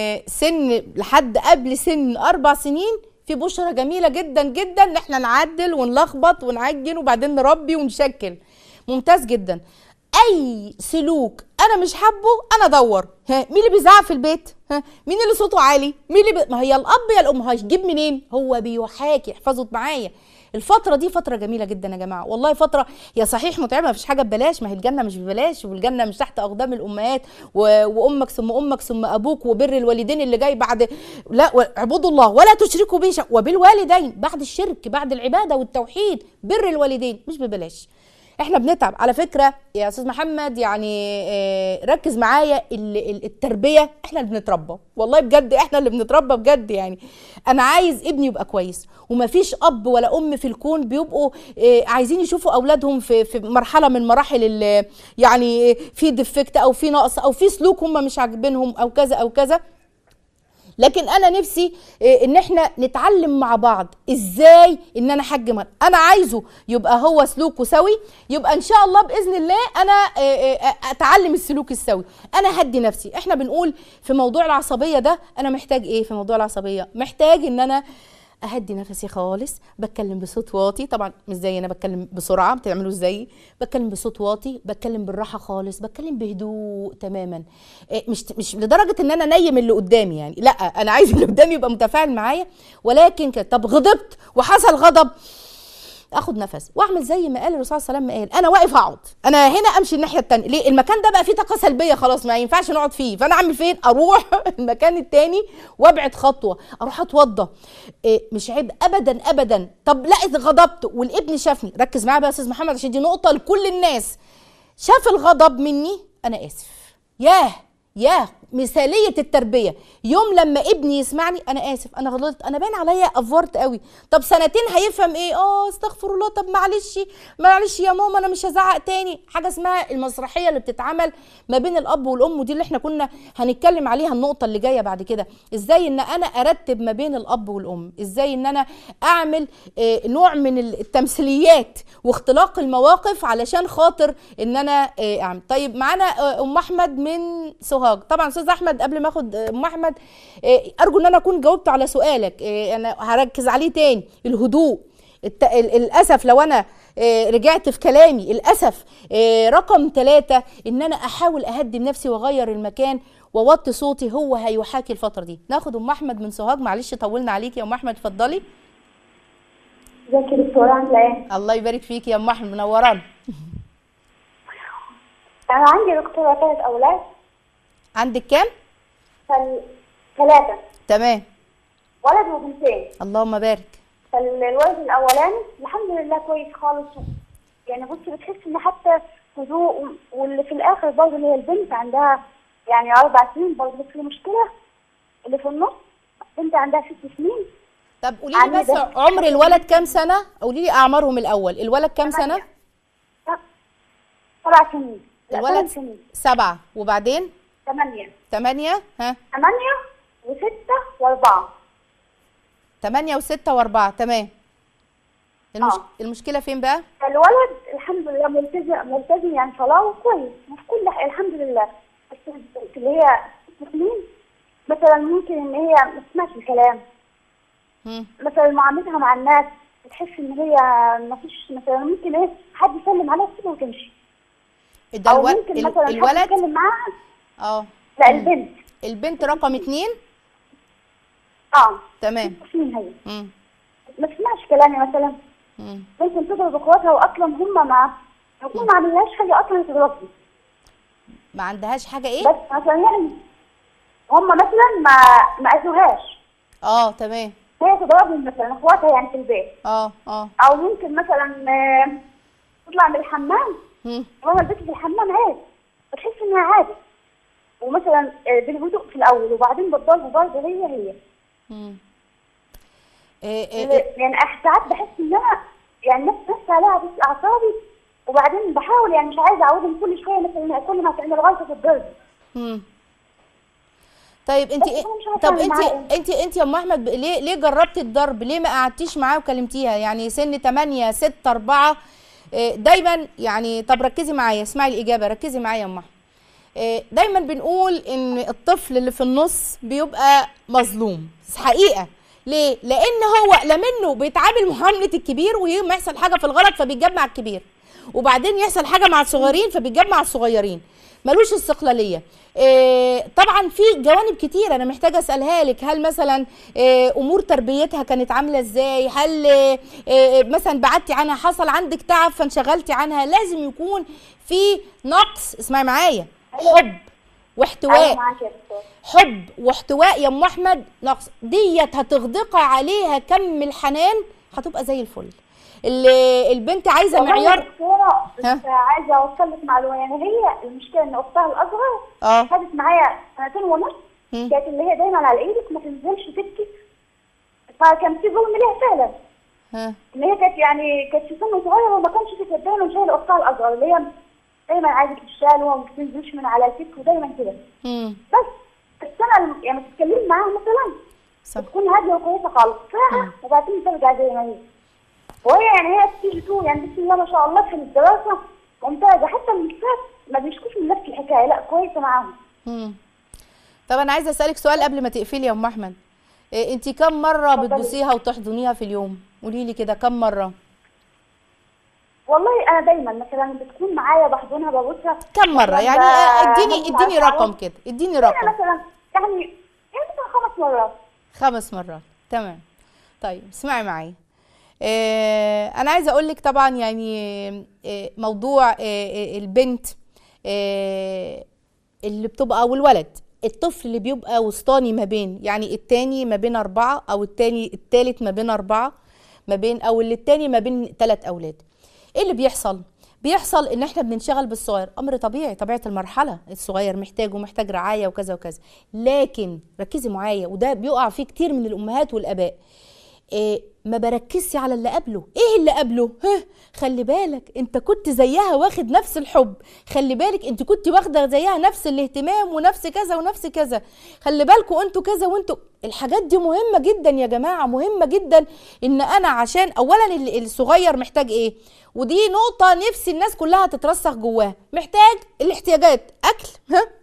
سن لحد قبل سن اربع سنين في بشرة جميلة جدا جدا ان احنا نعدل ونلخبط ونعجن وبعدين نربي ونشكل ممتاز جدا اي سلوك انا مش حابه انا ادور ها مين اللي بيزعق في البيت ها مين اللي صوته عالي مين اللي بي... ما هي الاب يا الام هيجيب منين هو بيحاكي احفظوا معايا الفترة دي فترة جميلة جدا يا جماعة والله فترة هي صحيح متعبة مفيش حاجة ببلاش ما هي الجنة مش ببلاش والجنة مش تحت أقدام الأمهات و... وأمك ثم أمك ثم أبوك وبر الوالدين اللي جاي بعد لا اعبدوا الله ولا تشركوا به شيئا وبالوالدين بعد الشرك بعد العبادة والتوحيد بر الوالدين مش ببلاش احنا بنتعب على فكره يا استاذ محمد يعني آه، ركز معايا ال- ال- التربيه احنا اللي بنتربى والله بجد احنا اللي بنتربى بجد يعني انا عايز ابني يبقى كويس ومفيش اب ولا ام في الكون بيبقوا آه، عايزين يشوفوا اولادهم في في مرحله من مراحل ال- يعني آه، في ديفكت او في نقص او في سلوك هم مش عاجبينهم او كذا او كذا لكن انا نفسي إيه، ان احنا نتعلم مع بعض ازاي ان انا احجم انا عايزه يبقى هو سلوكه سوي يبقى ان شاء الله باذن الله انا إيه، إيه، اتعلم السلوك السوي انا هدي نفسي احنا بنقول في موضوع العصبيه ده انا محتاج ايه في موضوع العصبيه محتاج ان انا اهدي نفسي خالص بتكلم بصوت واطي طبعا مش زي انا بتكلم بسرعه بتعملوا ازاي بتكلم بصوت واطي بتكلم بالراحه خالص بتكلم بهدوء تماما إيه، مش مش لدرجه ان انا نيم اللي قدامي يعني لا انا عايز اللي قدامي يبقى متفاعل معايا ولكن كده طب غضبت وحصل غضب اخد نفس واعمل زي ما قال الرسول صلى الله عليه وسلم قال انا واقف اقعد انا هنا امشي الناحيه الثانيه ليه المكان ده بقى فيه طاقه سلبيه خلاص ما ينفعش نقعد فيه فانا اعمل فين اروح المكان الثاني وابعد خطوه اروح اتوضى إيه مش عيب ابدا ابدا طب لا غضبت والابن شافني ركز معايا بقى يا استاذ محمد عشان دي نقطه لكل الناس شاف الغضب مني انا اسف ياه ياه مثاليه التربيه يوم لما ابني يسمعني انا اسف انا غلطت انا باين عليا افورت قوي طب سنتين هيفهم ايه اه استغفر الله طب معلش معلش يا ماما انا مش هزعق تاني حاجه اسمها المسرحيه اللي بتتعمل ما بين الاب والام ودي اللي احنا كنا هنتكلم عليها النقطه اللي جايه بعد كده ازاي ان انا ارتب ما بين الاب والام ازاي ان انا اعمل آه، نوع من التمثيليات واختلاق المواقف علشان خاطر ان انا آه، اعمل طيب معانا آه، ام احمد من سوهاج طبعا استاذ احمد قبل ما اخد آه، ام احمد آه، ارجو ان انا اكون جاوبت على سؤالك آه، انا هركز عليه تاني الهدوء الت... ال- الاسف لو انا آه، رجعت في كلامي الاسف آه، رقم ثلاثة ان انا احاول اهدي نفسي واغير المكان ووطي صوتي هو هيحاكي الفتره دي ناخد ام احمد من سوهاج معلش طولنا عليك يا ام احمد اتفضلي ازيك يا دكتورة عاملة ايه؟ الله يبارك فيك يا ام احمد منورانا أنا عندي يا دكتورة ثلاث أولاد عندك كام فال... ثلاثة تمام ولد وبنتين اللهم بارك فالولد الأولاني الحمد لله كويس خالص و... يعني بصي بتحس إن حتى هدوء و- واللي في الآخر برضه اللي هي البنت عندها يعني أربع سنين برضه بس في مشكلة اللي في النص بنت عندها ست سنين طب قولي لي عندي بس ده. عمر الولد كام سنه قولي لي اعمارهم الاول الولد كام سنه سبع سنين لا الولد ثمان سنين سبعة وبعدين ثمانية ثمانية ها ثمانية وستة وأربعة ثمانية وستة وأربعة تمام المش... آه. المشكلة فين بقى؟ الولد الحمد لله ملتزم ملتزم يعني صلاة كويس وفي كل حاجة الحمد لله بس البنت اللي هي ست سنين مثلا ممكن ان هي ما تسمعش الكلام مم. مثلا معاملتها مع الناس بتحس ان هي ما فيش مثلا ممكن ايه حد يسلم عليها تسيبها وتمشي ده او الو... ممكن ال... مثلا حد الولد يتكلم معاها اه لا البنت البنت رقم اتنين اه تمام ست سنين هي مم. ما تسمعش كلامي مثلا مم. ممكن تضرب اخواتها واصلا هم ما يكون ما عملهاش حاجه اصلا تضربني ما عندهاش حاجة ايه؟ بس مثلا يعني هم مثلا ما ما اذوهاش اه تمام هي تضربهم مثلا اخواتها يعني في البيت اه اه او ممكن مثلا آه، تطلع من الحمام مم. ماما البنت في الحمام عادي بتحس انها عادي ومثلا آه، بالهدوء في الاول وبعدين بالضرب برضه هي هي مم. إيه إيه إيه. يعني أح- ساعات بحس ان انا يعني نفس نفس عليها بس اعصابي وبعدين بحاول يعني مش عايزه اعودهم كل شويه مثلا كل ما تعمل غلطه في الضرب مم. طيب انت بس ايه أنا مش عارفة طب أعمل انت معاه إيه. انت انت يا ام احمد ب- ليه ليه جربتي الضرب ليه ما قعدتيش معاه وكلمتيها يعني سن 8 6 4 إيه، دايما يعني طب ركزي معايا اسمعي الاجابه ركزي معايا يا ام احمد إيه، دايما بنقول ان الطفل اللي في النص بيبقى مظلوم بس حقيقه ليه لان هو لا منه بيتعامل معامله الكبير ويوم ما يحصل حاجه في الغلط فبيتجمع الكبير وبعدين يحصل حاجه مع الصغيرين فبيتجمع الصغيرين ملوش استقلاليه إيه طبعا في جوانب كتير انا محتاجه اسالها لك هل مثلا إيه امور تربيتها كانت عامله ازاي هل إيه إيه مثلا بعدتي عنها حصل عندك تعب فانشغلتي عنها لازم يكون في نقص اسمعي معايا حب ايوه واحتواء معاك يا دكتور حب واحتواء يا ام احمد نقص ديت هتغدقي عليها كم الحنان هتبقى زي الفل اللي البنت عايزه والله يا معيار دكتورة ها؟ بس عايزه اوصل لك معلومه يعني هي المشكله ان اختها الاصغر اه خدت معايا سنتين ونص مم. كانت اللي هي دايما على ايدك ما تنزلش تبكي فكان في ظلم ليها فعلا ها ان هي كانت يعني كانت في سن صغير وما كانش في دايما شايله اختها الاصغر اللي هي دايما عايزه تشال وما بتنزلش من على الكتف ودايما كده مم. بس بس انا الم- يعني تتكلمي معاها مثلا صح تكون هاديه وكويسه خالص ساعه وبعدين ترجع زي ما هي وهي يعني هي بتيجي تقول يعني بسم الله ما شاء الله في الدراسه ممتازه حتى المستشفى ما بيشكوش من نفس الحكايه لا كويسه معاهم مم. طب انا عايزه اسالك سؤال قبل ما تقفلي يا ام احمد إيه انت كم مره اتفضلي. بتبوسيها وتحضنيها في اليوم قولي لي كده كم مره والله انا دايما مثلا بتكون معايا بحضنها ببوسها كم مره مثلاً يعني ب- آه، اديني ممكن اديني على رقم الشعور. كده اديني يعني رقم مثلا يعني يعني مثلا خمس مرات خمس مرات تمام طيب اسمعي معايا آه انا عايزه اقول لك طبعا يعني آه موضوع آه آه، البنت آه اللي بتبقى او الولد الطفل اللي بيبقى وسطاني ما بين يعني التاني ما بين أربعة أو التاني التالت ما بين أربعة ما بين أو اللي التاني ما بين ثلاث أولاد إيه اللي بيحصل؟ بيحصل ان احنا بننشغل بالصغير امر طبيعي طبيعه المرحله الصغير محتاج ومحتاج رعايه وكذا وكذا لكن ركزي معايا وده بيقع فيه كتير من الامهات والاباء إيه ما بركزش على اللي قبله ايه اللي قبله ها خلي بالك انت كنت زيها واخد نفس الحب خلي بالك انت كنت واخده زيها نفس الاهتمام ونفس كذا ونفس كذا خلي بالكوا انتوا كذا وانتوا الحاجات دي مهمه جدا يا جماعه مهمه جدا ان انا عشان اولا ال- الصغير محتاج ايه ودي نقطه نفسي الناس كلها تترسخ جواها محتاج الاحتياجات اكل ها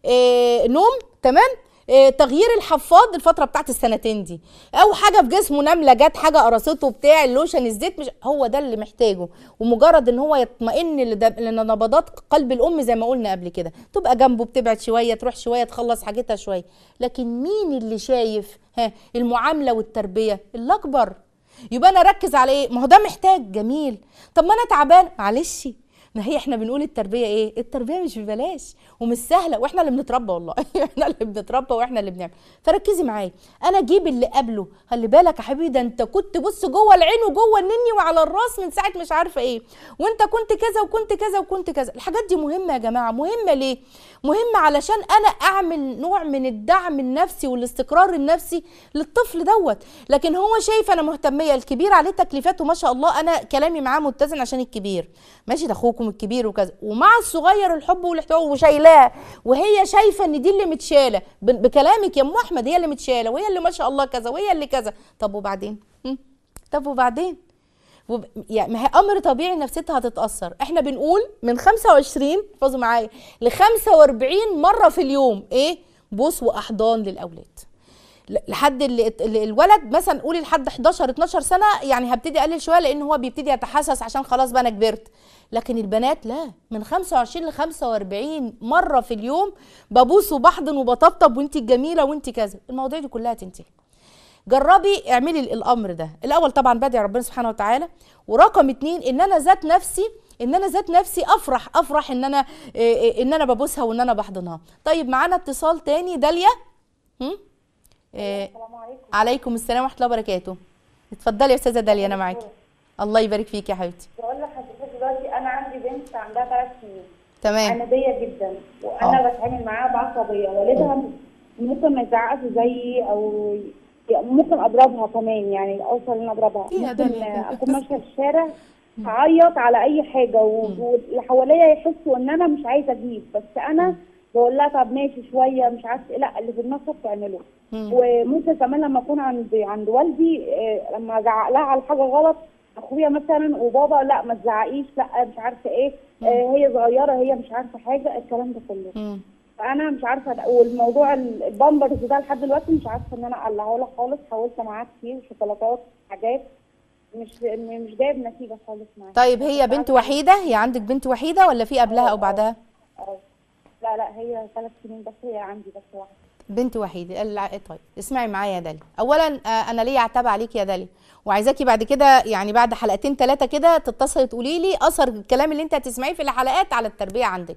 إيه نوم تمام إيه تغيير الحفاض الفتره بتاعت السنتين دي او حاجه في جسمه نمله جت حاجه قرصته بتاع اللوشن الزيت مش هو ده اللي محتاجه ومجرد ان هو يطمئن لدب- لنبضات قلب الام زي ما قلنا قبل كده تبقى جنبه بتبعد شويه تروح شويه تخلص حاجتها شويه لكن مين اللي شايف ها المعامله والتربيه الاكبر يبقى انا اركز على ايه ما هو ده محتاج جميل طب ما انا تعبان معلش ما هي احنا بنقول التربيه ايه التربيه مش ببلاش ومش سهله واحنا اللي بنتربى والله احنا اللي بنتربى واحنا اللي بنعمل فركزي معايا انا اجيب اللي قبله خلي بالك يا حبيبي ده انت كنت بص جوه العين وجوه النني وعلى الراس من ساعه مش عارفه ايه وانت كنت كذا وكنت كذا وكنت كذا الحاجات دي مهمه يا جماعه مهمه ليه مهمه علشان انا اعمل نوع من الدعم النفسي والاستقرار النفسي للطفل دوت لكن هو شايف انا مهتميه الكبير عليه تكليفاته ما شاء الله انا كلامي معاه متزن عشان الكبير ماشي ده اخوكم الكبير وكذا ومع الصغير الحب والاحتواء وشايلاه وهي شايفه ان دي اللي متشاله ب- بكلامك يا ام احمد هي اللي متشاله وهي اللي ما شاء الله كذا وهي اللي كذا طب وبعدين هم؟ طب وبعدين وب... يعني ما هي امر طبيعي نفسيتها هتتاثر احنا بنقول من 25 احفظوا معايا ل 45 مره في اليوم ايه بوس واحضان للاولاد ل- لحد اللي اللي الولد مثلا قولي لحد 11 12 سنه يعني هبتدي اقلل شويه لان هو بيبتدي يتحسس عشان خلاص بقى انا كبرت لكن البنات لا من 25 ل 45 مره في اليوم ببوس وبحضن وبطبطب وانت الجميله وانت كذا المواضيع دي كلها تنتهي جربي اعملي ال- الامر ده الاول طبعا بدعي ربنا سبحانه وتعالى ورقم اتنين ان انا ذات نفسي ان انا ذات نفسي افرح افرح ان انا إيه إيه ان انا ببوسها وان انا بحضنها طيب معانا اتصال تاني داليا هم؟ إيه السلام عليكم عليكم السلام ورحمه الله وبركاته اتفضلي يا استاذه داليا انا معاكي الله يبارك فيك يا حبيبتي بقول لحضرتك دلوقتي انا عندي بنت عندها ثلاث سنين تمام عنادية جدا وانا آه. بتعامل معاها بعصبية والدها ممكن ما يزعقش زيي او ي- ممكن اضربها كمان يعني اوصل ان اضربها يا ممكن دنيا. اكون ماشيه في الشارع هعيط على اي حاجه و- واللي حواليا يحسوا ان انا مش عايزه اجيب بس انا بقول لها طب ماشي شويه مش عارفه إيه. لا اللي في دماغها بتعمله مم. وممكن كمان لما اكون عند عند والدي آه، لما ازعق لها على حاجه غلط اخويا مثلا وبابا لا ما تزعقيش لا مش عارفه ايه آه، هي صغيره هي مش عارفه حاجه الكلام ده كله مم. فانا مش عارفه والموضوع ال- البامبرز ده لحد دلوقتي مش عارفه ان انا اقلعه لها خالص حاولت معاه كتير شوكولاتات حاجات مش مش جايب نتيجه خالص معايا طيب هي بنت وحيده هي عندك بنت وحيده ولا في قبلها او بعدها آه. لا لا هي ثلاث سنين بس هي عندي بس واحده بنت وحيده الع- طيب اسمعي معايا يا داليا اولا آه، انا ليا عتاب عليك يا داليا وعايزاكي بعد كده يعني بعد حلقتين ثلاثه كده تتصلي تقولي لي اثر الكلام اللي انت هتسمعيه في الحلقات على التربيه عندك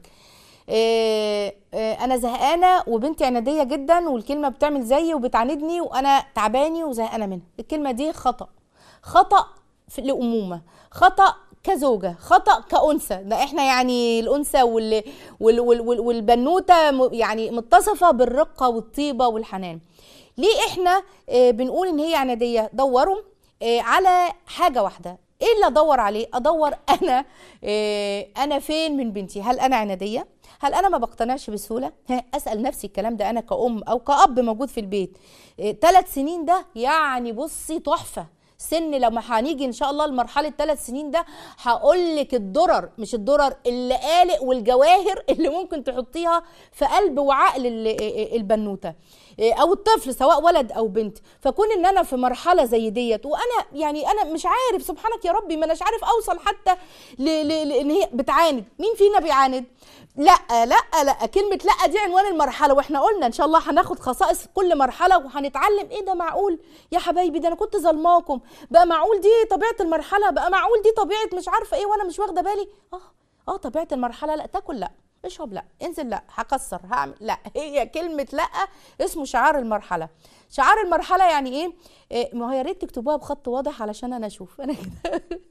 إيه إيه انا زهقانه وبنتي عناديه جدا والكلمه بتعمل زيي وبتعاندني وانا تعباني وزهقانه منها الكلمه دي خطا خطا في الامومه خطا كزوجه خطا كانثى ده احنا يعني الانثى وال وال وال وال والبنوته م- يعني متصفه بالرقه والطيبه والحنان ليه احنا آه، بنقول ان هي عناديه دوروا آه، على حاجه واحده ايه اللي ادور عليه ادور انا آه، انا فين من بنتي هل انا عناديه هل انا ما بقتنعش بسهوله ها، اسال نفسي الكلام ده انا كأم او كأب موجود في البيت ثلاث سنين ده يعني بصي تحفه سن لما هنيجي ان شاء الله لمرحله ثلاث سنين ده هقول لك الدرر مش الدرر اللقالق والجواهر اللي ممكن تحطيها في قلب وعقل ال- البنوته او الطفل سواء ولد او بنت فكون ان انا في مرحله زي ديت وانا يعني انا مش عارف سبحانك يا ربي ما اناش عارف اوصل حتى ل- ل- لان هي بتعاند مين فينا بيعاند لا لا لا كلمة لا دي عنوان المرحلة واحنا قلنا ان شاء الله هناخد خصائص كل مرحلة وهنتعلم ايه ده معقول يا حبايبي ده انا كنت ظلماكم بقى معقول دي طبيعة المرحلة بقى معقول دي طبيعة مش عارفة ايه وانا مش واخدة بالي اه اه طبيعة المرحلة لا تاكل لا اشرب لا انزل لا هكسر هعمل لا هي كلمة لا اسمه شعار المرحلة شعار المرحلة يعني ايه, إيه ما هو يا ريت تكتبوها بخط واضح علشان انا اشوف انا كده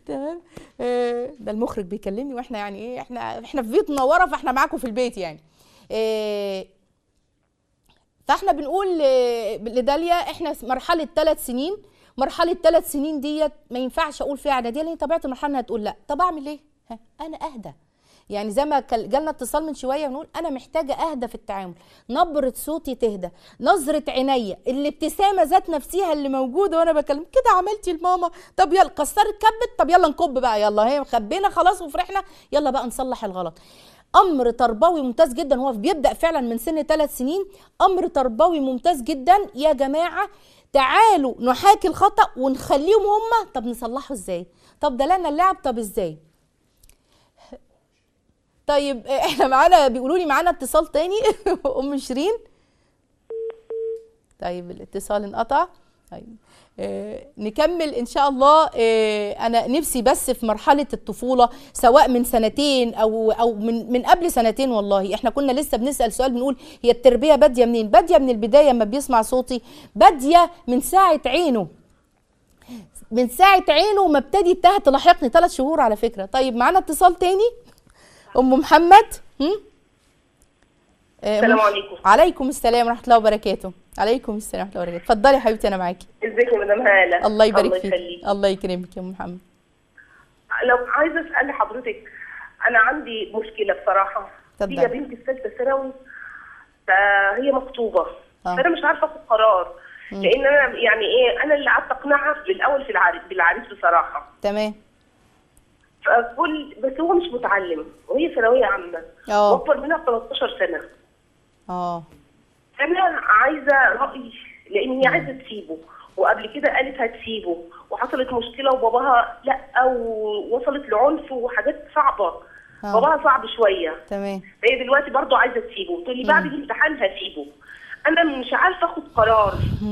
تمام آه، ده المخرج بيكلمني واحنا يعني ايه احنا احنا في بيت منوره فاحنا معاكم في البيت يعني آه، فاحنا بنقول آه، لداليا احنا في مرحله ثلاث سنين مرحله ثلاث سنين ديت ما ينفعش اقول فيها اعداديه لان طبيعه المرحله انها تقول لا طب اعمل ايه ها انا اهدى يعني زي ما كل- جالنا اتصال من شويه بنقول انا محتاجه اهدى في التعامل نبره صوتي تهدى نظره عينيا الابتسامه ذات نفسها اللي موجوده وانا بكلم كده عملتي لماما طب يلا كسرت كبت طب يلا نكب بقى يلا هي خبينا خلاص وفرحنا يلا بقى نصلح الغلط امر تربوي ممتاز جدا هو بيبدا فعلا من سن ثلاث سنين امر تربوي ممتاز جدا يا جماعه تعالوا نحاكي الخطا ونخليهم هم طب نصلحه ازاي طب ده لنا اللعب طب ازاي طيب احنا معانا بيقولوا لي معانا اتصال تاني ام شيرين طيب الاتصال انقطع طيب آه نكمل ان شاء الله آه انا نفسي بس في مرحله الطفوله سواء من سنتين او او من من قبل سنتين والله احنا كنا لسه بنسال سؤال بنقول هي التربيه باديه منين باديه من البدايه اما بيسمع صوتي باديه من ساعه عينه من ساعه عينه ما ابتدي انتهت تلاحقني ثلاث شهور على فكره طيب معانا اتصال تاني ام محمد هم؟ آه، السلام أم- عليكم. عليكم السلام ورحمه الله وبركاته عليكم السلام ورحمه الله وبركاته اتفضلي يا حبيبتي انا معاكي ازيك يا مدام هاله الله يبارك الله فيك يخليك الله يكرمك يا ام محمد لو عايزه اسال حضرتك انا عندي مشكله بصراحه اتفضلي. هي بنتي في ثالثه ثانوي فهي مخطوبه آه. فانا مش عارفه اخد قرار لان انا يعني ايه انا اللي قعدت اقنعها بالاول في العريس بالعريس بصراحه تمام فكل بس هو مش متعلم وهي ثانويه عامه اه. واكبر منها ب 13 سنه اه انا عايزه راي لان هي عايزه تسيبه وقبل كده قالت هتسيبه وحصلت مشكله وباباها لا ووصلت لعنف وحاجات صعبه آه. باباها صعب شويه تمام هي دلوقتي برضو عايزه تسيبه تقول لي بعد الامتحان هسيبه انا مش عارفه اخد قرار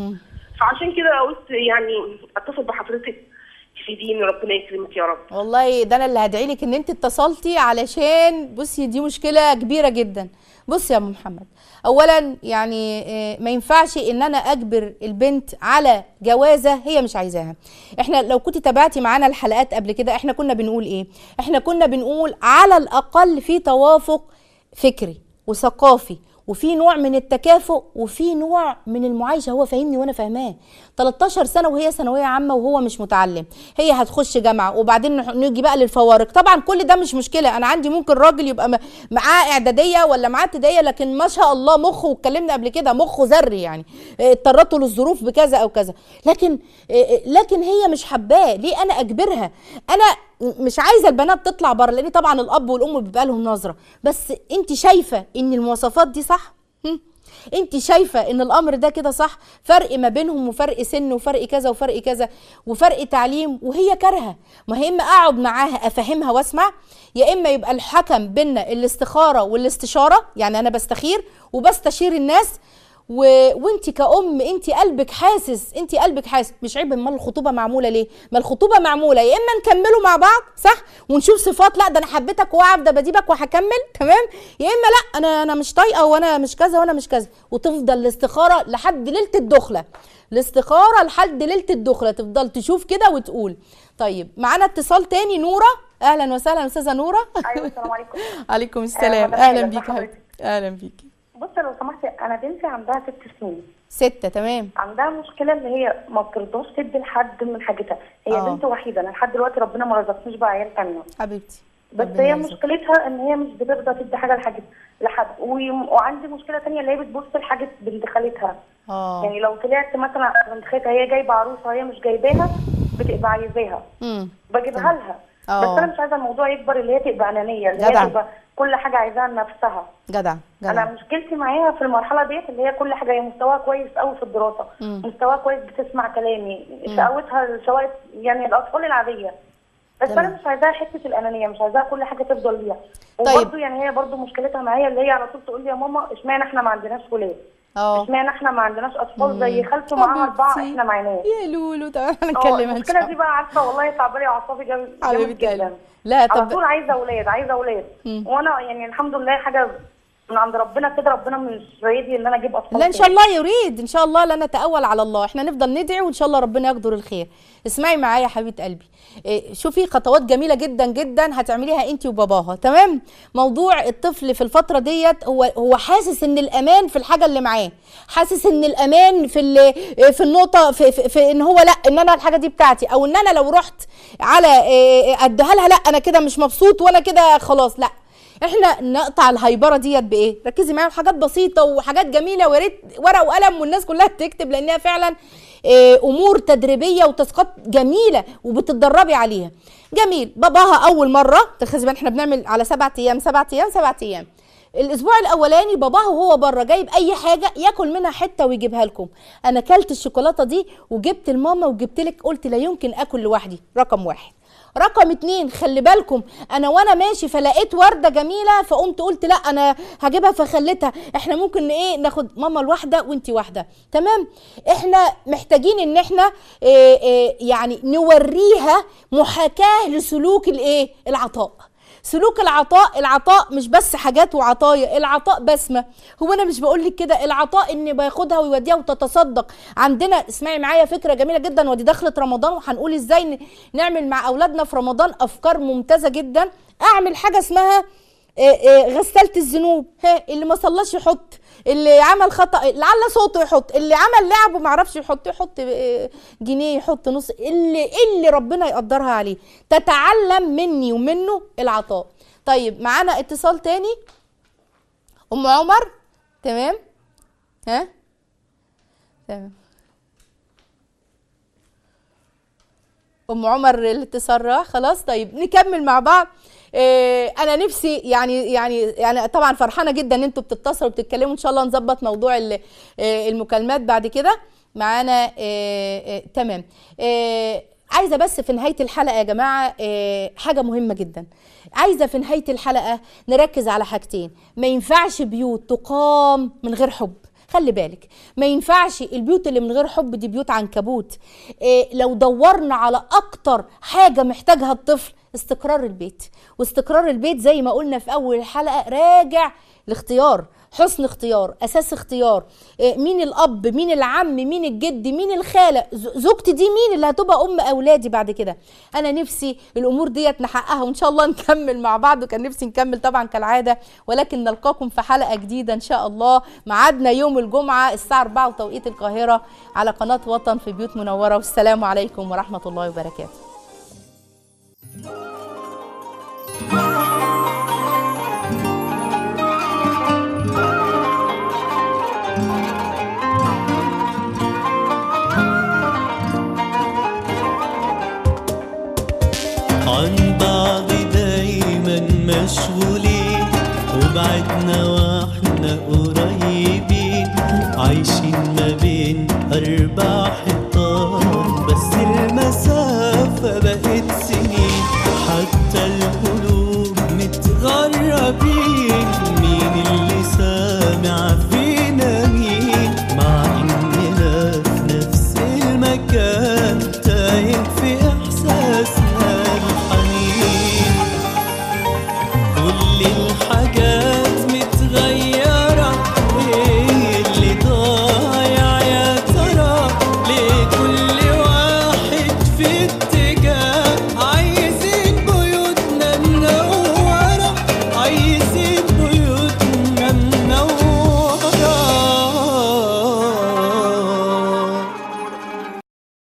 فعشان كده قلت يعني اتصل بحضرتك تفيديني ربنا يكرمك يا رب والله ده انا اللي هدعي لك ان انت اتصلتي علشان بصي دي مشكله كبيره جدا بصي يا ام محمد اولا يعني آه، ما ينفعش ان انا اجبر البنت على جوازه هي مش عايزاها احنا لو كنت تابعتي معانا الحلقات قبل كده احنا كنا بنقول ايه احنا كنا بنقول على الاقل في توافق فكري وثقافي وفي نوع من التكافؤ وفي نوع من المعايشه هو فاهمني وانا فاهماه 13 سنه وهي ثانويه عامه وهو مش متعلم هي هتخش جامعه وبعدين نح- نيجي بقى للفوارق طبعا كل ده مش مشكله انا عندي ممكن راجل يبقى م- معاه اعداديه ولا معاه ابتدائيه لكن ما شاء الله مخه واتكلمنا قبل كده مخه ذري يعني اه، اضطرته للظروف بكذا او كذا لكن اه، اه، لكن هي مش حباه ليه انا اجبرها انا مش عايزه البنات تطلع بره لان طبعا الاب والام بيبقى لهم نظره بس انت شايفه ان المواصفات دي صح هم؟ انت شايفه ان الامر ده كده صح فرق ما بينهم وفرق سن وفرق كذا وفرق كذا وفرق تعليم وهي كارهه ما هي اما اقعد معاها افهمها واسمع يا اما يبقى الحكم بينا الاستخاره والاستشاره يعني انا بستخير وبستشير الناس و... وانت كأم انت قلبك حاسس انت قلبك حاسس مش عيب امال الخطوبه معموله ليه ما الخطوبه معموله يا اما نكملوا مع بعض صح ونشوف صفات لا ده انا حبيتك واعرف ده بديبك وهكمل تمام يا اما لا انا انا مش طايقه وانا مش كذا وانا مش كذا وتفضل الاستخاره لحد ليله الدخله الاستخاره لحد ليله الدخله تفضل تشوف كده وتقول طيب معانا اتصال تاني نوره اهلا وسهلا استاذه نوره ايوه السلام عليكم عليكم السلام مدام اهلا هلا، بيك ازي حبيبتي اهلا بيكي بصي لو سمحتي انا بنتي عندها ست سنين ستة تمام عندها مشكله ان هي ما بترضاش تدي لحد من حاجتها هي آه. بنت وحيده انا لحد دلوقتي ربنا ما رزقنيش بعيال تانية حبيبتي بس ربنا هي يرزقك. مشكلتها ان هي مش بترضى تدي حاجه لحاجه لحد و- وعندي مشكله تانية اللي هي بتبص لحاجه بنت خالتها اه يعني لو طلعت مثلا على بنت خالتها هي جايبه عروسه هي مش جايباها بتبقى عايزاها امم بجيبها لها آه. بس انا مش عايزه الموضوع يكبر اللي هي تبقى انانيه اللي جدع. هي تبقى كل حاجه عايزاها لنفسها جدع انا جدع مشكلتي معاها في المرحله ديت اللي هي كل حاجه هي مستواها كويس قوي في الدراسه مم. مستواها كويس بتسمع كلامي شقاوتها شقاوه يعني الاطفال العاديه بس تمام. انا مش عايزاها حته الانانيه مش عايزاها كل حاجه تفضل ليها طيب. وبرده يعني هي برده مشكلتها معايا اللي هي على طول تقول لي يا ماما اشمعنى احنا ما عندناش ولاد اه اشمعنى احنا ما عندناش اطفال زي خالته معاها اربعه حبيبتي. احنا معناش يا لولو تعالى اه نتكلم ان المشكله شاء دي الله بقى عارفه والله تعبانه لي اعصابي جامد جامد حبيبتي جدا لا على طب طول عايزه اولاد عايزه اولاد مم. وانا يعني الحمد لله حاجه من عند ربنا كده ربنا مش رايدي ان انا اجيب اطفال لا ان شاء تاني. الله يريد ان شاء الله لا نتأول على الله احنا نفضل ندعي وان شاء الله ربنا يقدر الخير اسمعي معايا يا حبيبه قلبي إيه، شوفي خطوات جميله جدا جدا هتعمليها انت وباباها تمام موضوع الطفل في الفتره ديت هو هو حاسس ان الامان في الحاجه اللي معاه حاسس ان الامان في ال- في النقطه في, في, في ان هو لا ان انا الحاجه دي بتاعتي او ان انا لو رحت على إيه، اديها لها لا انا كده مش مبسوط وانا كده خلاص لا احنا نقطع الهيبره ديت بايه ركزي معايا في حاجات بسيطه وحاجات جميله ويا ريت ورقه وقلم والناس كلها تكتب لانها فعلا اه، امور تدريبيه وتاسكات جميله وبتتدربي عليها جميل باباها اول مره تخزي بالك احنا بنعمل على سبعة ايام سبعة ايام سبعة ايام الاسبوع الاولاني باباها وهو بره جايب اي حاجه ياكل منها حته ويجيبها لكم انا كلت الشوكولاته دي وجبت لماما وجبت لك قلت لا يمكن اكل لوحدي رقم واحد رقم اتنين خلي بالكم انا وانا ماشي فلقيت ورده جميله فقمت قلت لا انا هجيبها فخليتها احنا ممكن ايه ناخد ماما الواحده وانتي واحده تمام احنا محتاجين ان احنا إيه إيه يعني نوريها محاكاه لسلوك الايه العطاء سلوك العطاء العطاء مش بس حاجات وعطايا العطاء بسمه هو انا مش بقول لك كده العطاء ان باخدها ويوديها وتتصدق عندنا اسمعي معايا فكره جميله جدا ودي دخلت رمضان وهنقول ازاي ن- نعمل مع اولادنا في رمضان افكار ممتازه جدا اعمل حاجه اسمها آه، آه، غسالة الذنوب ها اللي ما صلاش يحط اللي عمل خطأ لعل صوته يحط اللي عمل لعب وما عرفش يحط يحط آه، جنيه يحط نص اللي اللي ربنا يقدرها عليه تتعلم مني ومنه العطاء طيب معانا اتصال تاني ام عمر تمام ها تمام ام عمر الاتصال راح خلاص طيب نكمل مع بعض إيه انا نفسي يعني يعني يعني طبعا فرحانه جدا ان انتوا بتتصلوا وبتتكلموا ان شاء الله نظبط موضوع ال- إيه المكالمات بعد كده معانا إيه إيه تمام إيه عايزه بس في نهايه الحلقه يا جماعه إيه حاجه مهمه جدا عايزه في نهايه الحلقه نركز على حاجتين ما ينفعش بيوت تقام من غير حب خلي بالك ما ينفعش البيوت اللي من غير حب دي بيوت عنكبوت إيه لو دورنا على اكتر حاجه محتاجها الطفل استقرار البيت واستقرار البيت زي ما قلنا في اول الحلقه راجع الاختيار حسن اختيار اساس اختيار إيه مين الاب مين العم مين الجد مين الخاله ز- زوجتي دي مين اللي هتبقى ام اولادي بعد كده انا نفسي الامور ديت نحققها وان شاء الله نكمل مع بعض وكان نفسي نكمل طبعا كالعاده ولكن نلقاكم في حلقه جديده ان شاء الله ميعادنا يوم الجمعه الساعه 4 وتوقيت القاهره على قناه وطن في بيوت منوره والسلام عليكم ورحمه الله وبركاته عن بعض دايما مشغولين وبعدنا واحنا قريبين عايشين ما بين أربع حيطان